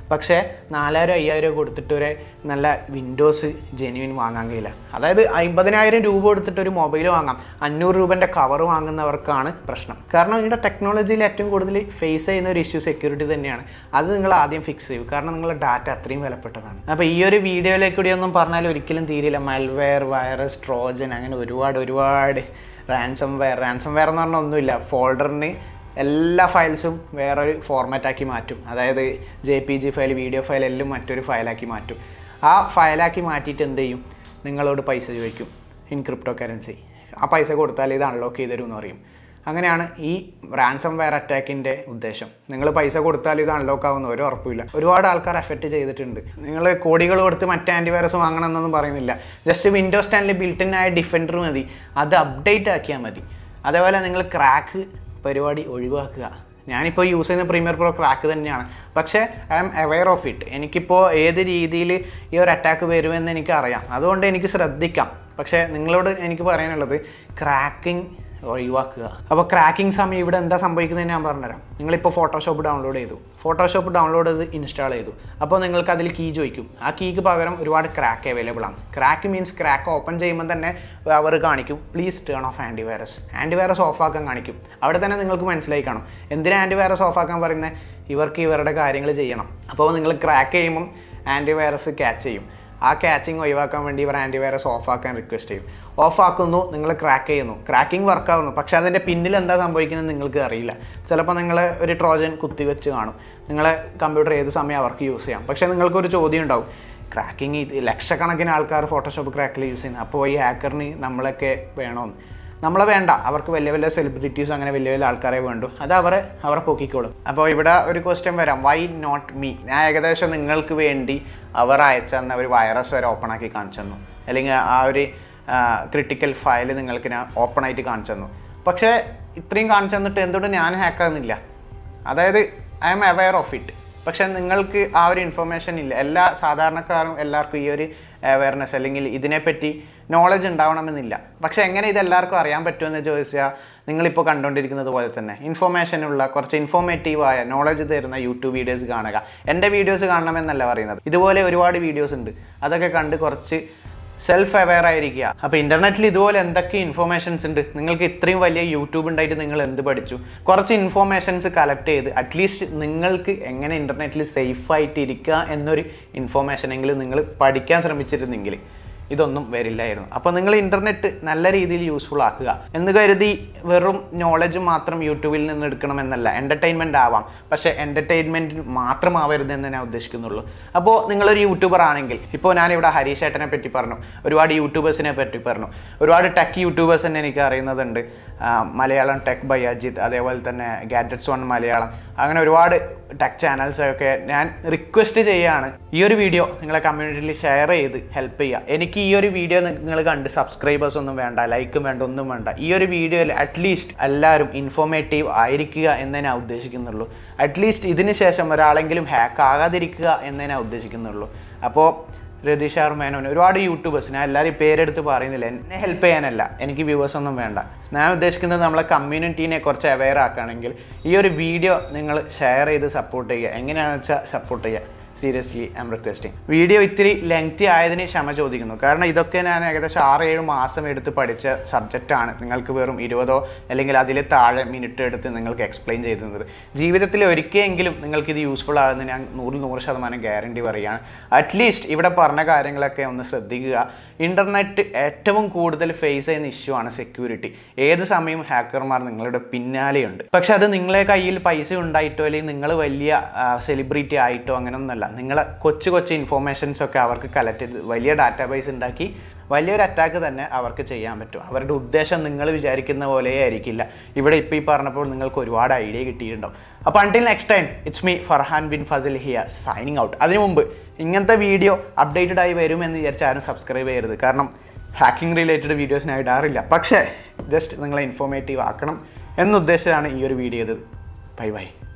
പക്ഷേ നാലായിരം അയ്യായിരം കൊടുത്തിട്ട് ഒരു നല്ല വിൻഡോസ് ജെന്യൂൻ വാങ്ങാൻ കഴിയില്ല അതായത് അമ്പതിനായിരം രൂപ കൊടുത്തിട്ട് ഒരു മൊബൈൽ വാങ്ങാം അഞ്ഞൂറ് രൂപൻ്റെ കവർ വാങ്ങുന്നവർക്കാണ് പ്രശ്നം കാരണം ഇതിൻ്റെ ടെക്നോളജിയിൽ ഏറ്റവും കൂടുതൽ ഫേസ് ചെയ്യുന്ന ഒരു ഇഷ്യൂ സെക്യൂരിറ്റി തന്നെയാണ് അത് നിങ്ങൾ ആദ്യം ഫിക്സ് ചെയ്യും കാരണം നിങ്ങളുടെ ഡാറ്റ അത്രയും വിലപ്പെട്ടതാണ് അപ്പോൾ ഈ ഒരു വീഡിയോയിലേക്ക് കൂടി ഒന്നും പറഞ്ഞാൽ ഒരിക്കലും തീരില്ല മൽവെയർ വൈറസ് ട്രോജൻ അങ്ങനെ ഒരുപാട് ഒരുപാട് റാൻസം വെയർ റാൻസം വെയർ എന്ന് പറഞ്ഞാൽ ഒന്നുമില്ല ഫോൾഡറിന് എല്ലാ ഫയൽസും വേറൊരു ഫോർമാറ്റാക്കി മാറ്റും അതായത് J P G file video file എല്ലാം മറ്റൊരു ഫയലാക്കി മാറ്റും ആ ഫയലാക്കി മാറ്റിയിട്ട് എന്ത് ചെയ്യും നിങ്ങളോട് പൈസ ചോദിക്കും ഇൻ ക്രിപ്റ്റോ കറൻസി ആ പൈസ കൊടുത്താൽ ഇത് അൺലോക്ക് ചെയ്തരും എന്ന് പറയും അങ്ങനെയാണ് ഈ റാൻസം വെയർ അറ്റാക്കിൻ്റെ ഉദ്ദേശം നിങ്ങൾ പൈസ കൊടുത്താൽ ഇത് അൺലോക്ക് ആവുന്ന ഒരു ഉറപ്പില്ല ഒരുപാട് ആൾക്കാർ എഫക്റ്റ് ചെയ്തിട്ടുണ്ട് നിങ്ങൾ കോടികൾ കൊടുത്ത് മറ്റേ ആൻറ്റിവൈറസ് വാങ്ങണം എന്നൊന്നും പറയുന്നില്ല ജസ്റ്റ് വിൻഡോസ് ടെനിൽ ബിൽട്ടിൻ ആയ ഡിഫൻഡർ മതി അത് അപ്ഡേറ്റ് ആക്കിയാൽ മതി അതേപോലെ നിങ്ങൾ ക്രാക്ക് പരിപാടി ഒഴിവാക്കുക ഞാനിപ്പോൾ യൂസ് ചെയ്യുന്ന പ്രീമിയർ പ്രോ ക്രാക്ക് തന്നെയാണ് പക്ഷേ I am aware of it എനിക്കിപ്പോൾ ഏത് രീതിയിൽ ഈ ഒരു അറ്റാക്ക് വരുമെന്ന് എനിക്കറിയാം അതുകൊണ്ട് എനിക്ക് ശ്രദ്ധിക്കാം പക്ഷേ നിങ്ങളോട് എനിക്ക് പറയാനുള്ളത് ക്രാക്കിംഗ് ഒഴിവാക്കുക അപ്പോൾ ക്രാക്കിംഗ് സമയം ഇവിടെ എന്താ സംഭവിക്കുന്നത് ഞാൻ പറഞ്ഞുതരാം നിങ്ങളിപ്പോൾ ഫോട്ടോഷോപ്പ് ഡൗൺലോഡ് ചെയ്തു ഫോട്ടോഷോപ്പ് ഡൗൺലോഡ് ചെയ്ത് ഇൻസ്റ്റാൾ ചെയ്തു അപ്പോൾ നിങ്ങൾക്ക് അതിൽ കീ ചോദിക്കും ആ കീക്ക് പകരം ഒരുപാട് ക്രാക്ക് അവൈലബിൾ ആണ് ക്രാക്ക് മീൻസ് ക്രാക്ക് ഓപ്പൺ ചെയ്യുമ്പോൾ തന്നെ അവർ കാണിക്കും please turn off antivirus antivirus off ആക്കാൻ കാണിക്കും അവിടെ തന്നെ നിങ്ങൾക്ക് മനസ്സിലായി കാണും എന്തിനാ ആൻറ്റിവൈറസ് ഓഫ് ആക്കാൻ പറയുന്നത് ഇവർക്ക് ഇവരുടെ കാര്യങ്ങൾ ചെയ്യണം അപ്പോൾ നിങ്ങൾ ക്രാക്ക് ചെയ്യുമ്പം ആൻറ്റിവൈറസ് ക്യാച്ച് ചെയ്യും ആ ക്യാച്ചിങ് ഒഴിവാക്കാൻ വേണ്ടി ഇവർ ആൻറ്റിവൈറസ് ഓഫ് ആക്കാൻ റിക്വസ്റ്റ് ചെയ്യും ഓഫ് ആക്കുന്നു നിങ്ങൾ ക്രാക്ക് ചെയ്യുന്നു ക്രാക്കിംഗ് വർക്ക് ആവുന്നു പക്ഷേ അതിൻ്റെ പിന്നിൽ എന്താ സംഭവിക്കുന്നത് നിങ്ങൾക്ക് അറിയില്ല ചിലപ്പോൾ നിങ്ങൾ ഒരു ട്രോജൻ കുത്തിവെച്ച് കാണും നിങ്ങളെ കമ്പ്യൂട്ടർ ഏത് സമയം അവർക്ക് യൂസ് ചെയ്യാം പക്ഷേ നിങ്ങൾക്കൊരു ചോദ്യം ഉണ്ടാവും ക്രാക്കിംഗ് ഇത് ലക്ഷക്കണക്കിന് ആൾക്കാർ ഫോട്ടോഷോപ്പ് ക്രാക്കിൽ യൂസ് ചെയ്യുന്നത് അപ്പോൾ ഈ ഹാക്കറിന് നമ്മളൊക്കെ വേണമെന്ന് നമ്മളെ വേണ്ട അവർക്ക് വലിയ വലിയ സെലിബ്രിറ്റീസ് അങ്ങനെ വലിയ വലിയ ആൾക്കാരെ വേണ്ടു അത് അവരെ അവരെ പൊക്കിക്കോളും അപ്പോൾ ഇവിടെ ഒരു ക്വസ്റ്റ്യൻ വരാം വൈ നോട്ട് മീ ഞാൻ ഏകദേശം നിങ്ങൾക്ക് വേണ്ടി അവർ അയച്ചെന്ന ഒരു വൈറസ് വരെ ഓപ്പൺ ആക്കി കാണിച്ചു തന്നു അല്ലെങ്കിൽ ആ ഒരു ക്രിട്ടിക്കൽ ഫയൽ നിങ്ങൾക്ക് ഞാൻ ഓപ്പൺ ആയിട്ട് കാണിച്ചു തന്നു പക്ഷേ ഇത്രയും കാണിച്ചു തന്നിട്ട് എന്തുകൊണ്ട് ഞാൻ ഹാക്കാകുന്നില്ല അതായത് I'm aware of it പക്ഷെ നിങ്ങൾക്ക് ആ ഒരു ഇൻഫർമേഷൻ ഇല്ല എല്ലാ സാധാരണക്കാരും എല്ലാവർക്കും ഈ ഒരു അവയർനെസ് അല്ലെങ്കിൽ ഇതിനെപ്പറ്റി നോളജ് ഉണ്ടാവണമെന്നില്ല പക്ഷെ എങ്ങനെ ഇത് എല്ലാവർക്കും അറിയാൻ പറ്റുമെന്ന് ചോദിച്ചാൽ നിങ്ങളിപ്പോൾ കണ്ടുകൊണ്ടിരിക്കുന്നത് പോലെ തന്നെ ഇൻഫർമേഷനുള്ള കുറച്ച് ഇൻഫോർമേറ്റീവായ നോളജ് തരുന്ന യൂട്യൂബ് വീഡിയോസ് കാണുക എൻ്റെ വീഡിയോസ് കാണണമെന്നല്ല പറയുന്നത് ഇതുപോലെ ഒരുപാട് വീഡിയോസ് ഉണ്ട് അതൊക്കെ കണ്ട് കുറച്ച് സെൽഫ് അവെയർ ആയിരിക്കുക അപ്പോൾ ഇന്റർനെറ്റിൽ ഇതുപോലെ എന്തൊക്കെ ഇൻഫോർമേഷൻസ് ഉണ്ട് നിങ്ങൾക്ക് ഇത്രയും വലിയ യൂട്യൂബ് ഉണ്ടായിട്ട് നിങ്ങൾ എന്ത് പഠിച്ചു കുറച്ച് ഇൻഫോർമേഷൻസ് കളക്ട് ചെയ്ത് അറ്റ്ലീസ്റ്റ് നിങ്ങൾക്ക് എങ്ങനെ ഇന്റർനെറ്റിൽ സേഫ് ആയിട്ട് ഇരിക്കുക എന്നൊരു ഇൻഫോർമേഷൻ എങ്കിലും നിങ്ങൾ പഠിക്കാൻ ശ്രമിച്ചിരുന്നെങ്കിൽ ഇതൊന്നും വരില്ലായിരുന്നു അപ്പോൾ നിങ്ങൾ ഇൻ്റർനെറ്റ് നല്ല രീതിയിൽ യൂസ്ഫുൾ ആക്കുക എന്ന് കരുതി വെറും നോളജ് മാത്രം യൂട്യൂബിൽ നിന്ന് എടുക്കണമെന്നല്ല എൻ്റർടൈൻമെൻ്റ് ആവാം പക്ഷേ എൻ്റർടൈൻമെൻറ്റ് മാത്രമാവരുതെന്ന് ഞാൻ ഉദ്ദേശിക്കുന്നുള്ളൂ അപ്പോൾ നിങ്ങളൊരു യൂട്യൂബർ ആണെങ്കിൽ ഇപ്പോൾ ഞാനിവിടെ ഹരീഷ് ഏട്ടനെ പറ്റി പറഞ്ഞു ഒരുപാട് യൂട്യൂബേഴ്സിനെ പറ്റി പറഞ്ഞു ഒരുപാട് ടെക് യൂട്യൂബേഴ്സ് തന്നെ എനിക്ക് അറിയുന്നതുണ്ട് ആ, മലയാളം ടെക് ബൈ അജിത്ത് അതേപോലെ തന്നെ ഗാഡ്ജറ്റ്സ് വൺ മലയാളം അങ്ങനെ ഒരുപാട് ടെക് ചാനൽസൊക്കെ ഞാൻ റിക്വസ്റ്റ് ചെയ്യുകയാണ് ഈ ഒരു വീഡിയോ നിങ്ങളെ കമ്മ്യൂണിറ്റിയിൽ ഷെയർ ചെയ്ത് ഹെൽപ്പ് ചെയ്യുക എനിക്ക് ഈ ഒരു വീഡിയോ നിങ്ങൾ കണ്ട് സബ്സ്ക്രൈബേഴ്സ് ഒന്നും വേണ്ട ലൈക്കും വേണ്ട ഒന്നും വേണ്ട ഈ ഒരു വീഡിയോയിൽ അറ്റ്ലീസ്റ്റ് എല്ലാവരും ഇൻഫോർമേറ്റീവ് ആയിരിക്കുക എന്നേ ഞാൻ ഉദ്ദേശിക്കുന്നുള്ളൂ അറ്റ്ലീസ്റ്റ് ഇതിന് ശേഷം ഒരാളെങ്കിലും ഹാക്ക് ആകാതിരിക്കുക എന്നേ ഞാൻ ഉദ്ദേശിക്കുന്നുള്ളൂ അപ്പോൾ രതീഷ് ആർ മേനോൻ ഒരുപാട് യൂട്യൂബേഴ്സ് ഞാൻ എല്ലാവരും പേരെടുത്ത് പറയുന്നില്ല എന്നെ ഹെൽപ്പ് ചെയ്യാനല്ല എനിക്ക് വ്യൂവേഴ്സ് ഒന്നും വേണ്ട ഞാൻ ഉദ്ദേശിക്കുന്നത് നമ്മളെ കമ്മ്യൂണിറ്റീനെ കുറച്ച് അവെയർ ആക്കുകയാണെങ്കിൽ ഈ ഒരു വീഡിയോ നിങ്ങൾ ഷെയർ ചെയ്ത് സപ്പോർട്ട് ചെയ്യുക എങ്ങനെയാണെന്ന് വെച്ചാൽ സപ്പോർട്ട് ചെയ്യുക seriously I'm requesting video ഇത്തിരി ലെങ്തി ആയതിന് ക്ഷമ ചോദിക്കുന്നു കാരണം ഇതൊക്കെ ഞാൻ ഏകദേശം ആറ് ഏഴ് മാസം എടുത്ത് പഠിച്ച സബ്ജക്റ്റാണ് നിങ്ങൾക്ക് വെറും ഇരുപതോ അല്ലെങ്കിൽ അതിൽ താഴെ മിനിറ്റ് എടുത്ത് നിങ്ങൾക്ക് എക്സ്പ്ലെയിൻ ചെയ്തത് ജീവിതത്തിൽ ഒരിക്കലെങ്കിലും നിങ്ങൾക്ക് ഇത് യൂസ്ഫുൾ ആകുമെന്ന് ഞാൻ നൂറിൽ നൂറ് ശതമാനം ഗ്യാരണ്ടി പറയുകയാണ് അറ്റ്ലീസ്റ്റ് ഇവിടെ പറഞ്ഞ കാര്യങ്ങളൊക്കെ ഒന്ന് ശ്രദ്ധിക്കുക ഇൻ്റർനെറ്റ് ഏറ്റവും കൂടുതൽ ഫേസ് ചെയ്യുന്ന ഇഷ്യൂ ആണ് സെക്യൂരിറ്റി ഏത് സമയവും ഹാക്കർമാർ നിങ്ങളുടെ പിന്നാലെയുണ്ട് പക്ഷെ അത് നിങ്ങളെ കയ്യിൽ പൈസ ഉണ്ടായിട്ടോ അല്ലെങ്കിൽ നിങ്ങൾ വലിയ സെലിബ്രിറ്റി ആയിട്ടോ അങ്ങനെയൊന്നുമല്ല നിങ്ങളെ കൊച്ചു കൊച്ചു ഇൻഫോർമേഷൻസ് ഒക്കെ അവർക്ക് കളക്ട് ചെയ്ത് വലിയ ഡാറ്റാബേസ് ഉണ്ടാക്കി വലിയൊരു അറ്റാക്ക് തന്നെ അവർക്ക് ചെയ്യാൻ പറ്റും അവരുടെ ഉദ്ദേശം നിങ്ങൾ വിചാരിക്കുന്ന പോലെ ആയിരിക്കില്ല ഇവിടെ ഇപ്പോൾ ഈ പറഞ്ഞപ്പോൾ നിങ്ങൾക്ക് ഒരുപാട് ഐഡിയ കിട്ടിയിട്ടുണ്ടാവും അപ്പോൾ until next time it's me Farhan bin Fasil here signing out അതിനു മുമ്പ് ഇങ്ങനത്തെ വീഡിയോ അപ്ഡേറ്റഡ് ആയി വരുമെന്ന് വിചാരിച്ച് ആരും സബ്സ്ക്രൈബ് ചെയ്യരുത് കാരണം ഹാക്കിംഗ് റിലേറ്റഡ് വീഡിയോസ് ഞാൻ ഇടാറില്ല പക്ഷേ ജസ്റ്റ് നിങ്ങളെ ഇൻഫോർമേറ്റീവ് ആക്കണം എന്നുദ്ദേശിച്ചാണ് ഈ ഒരു വീഡിയോ ചെയ്തത് ബൈ ബൈ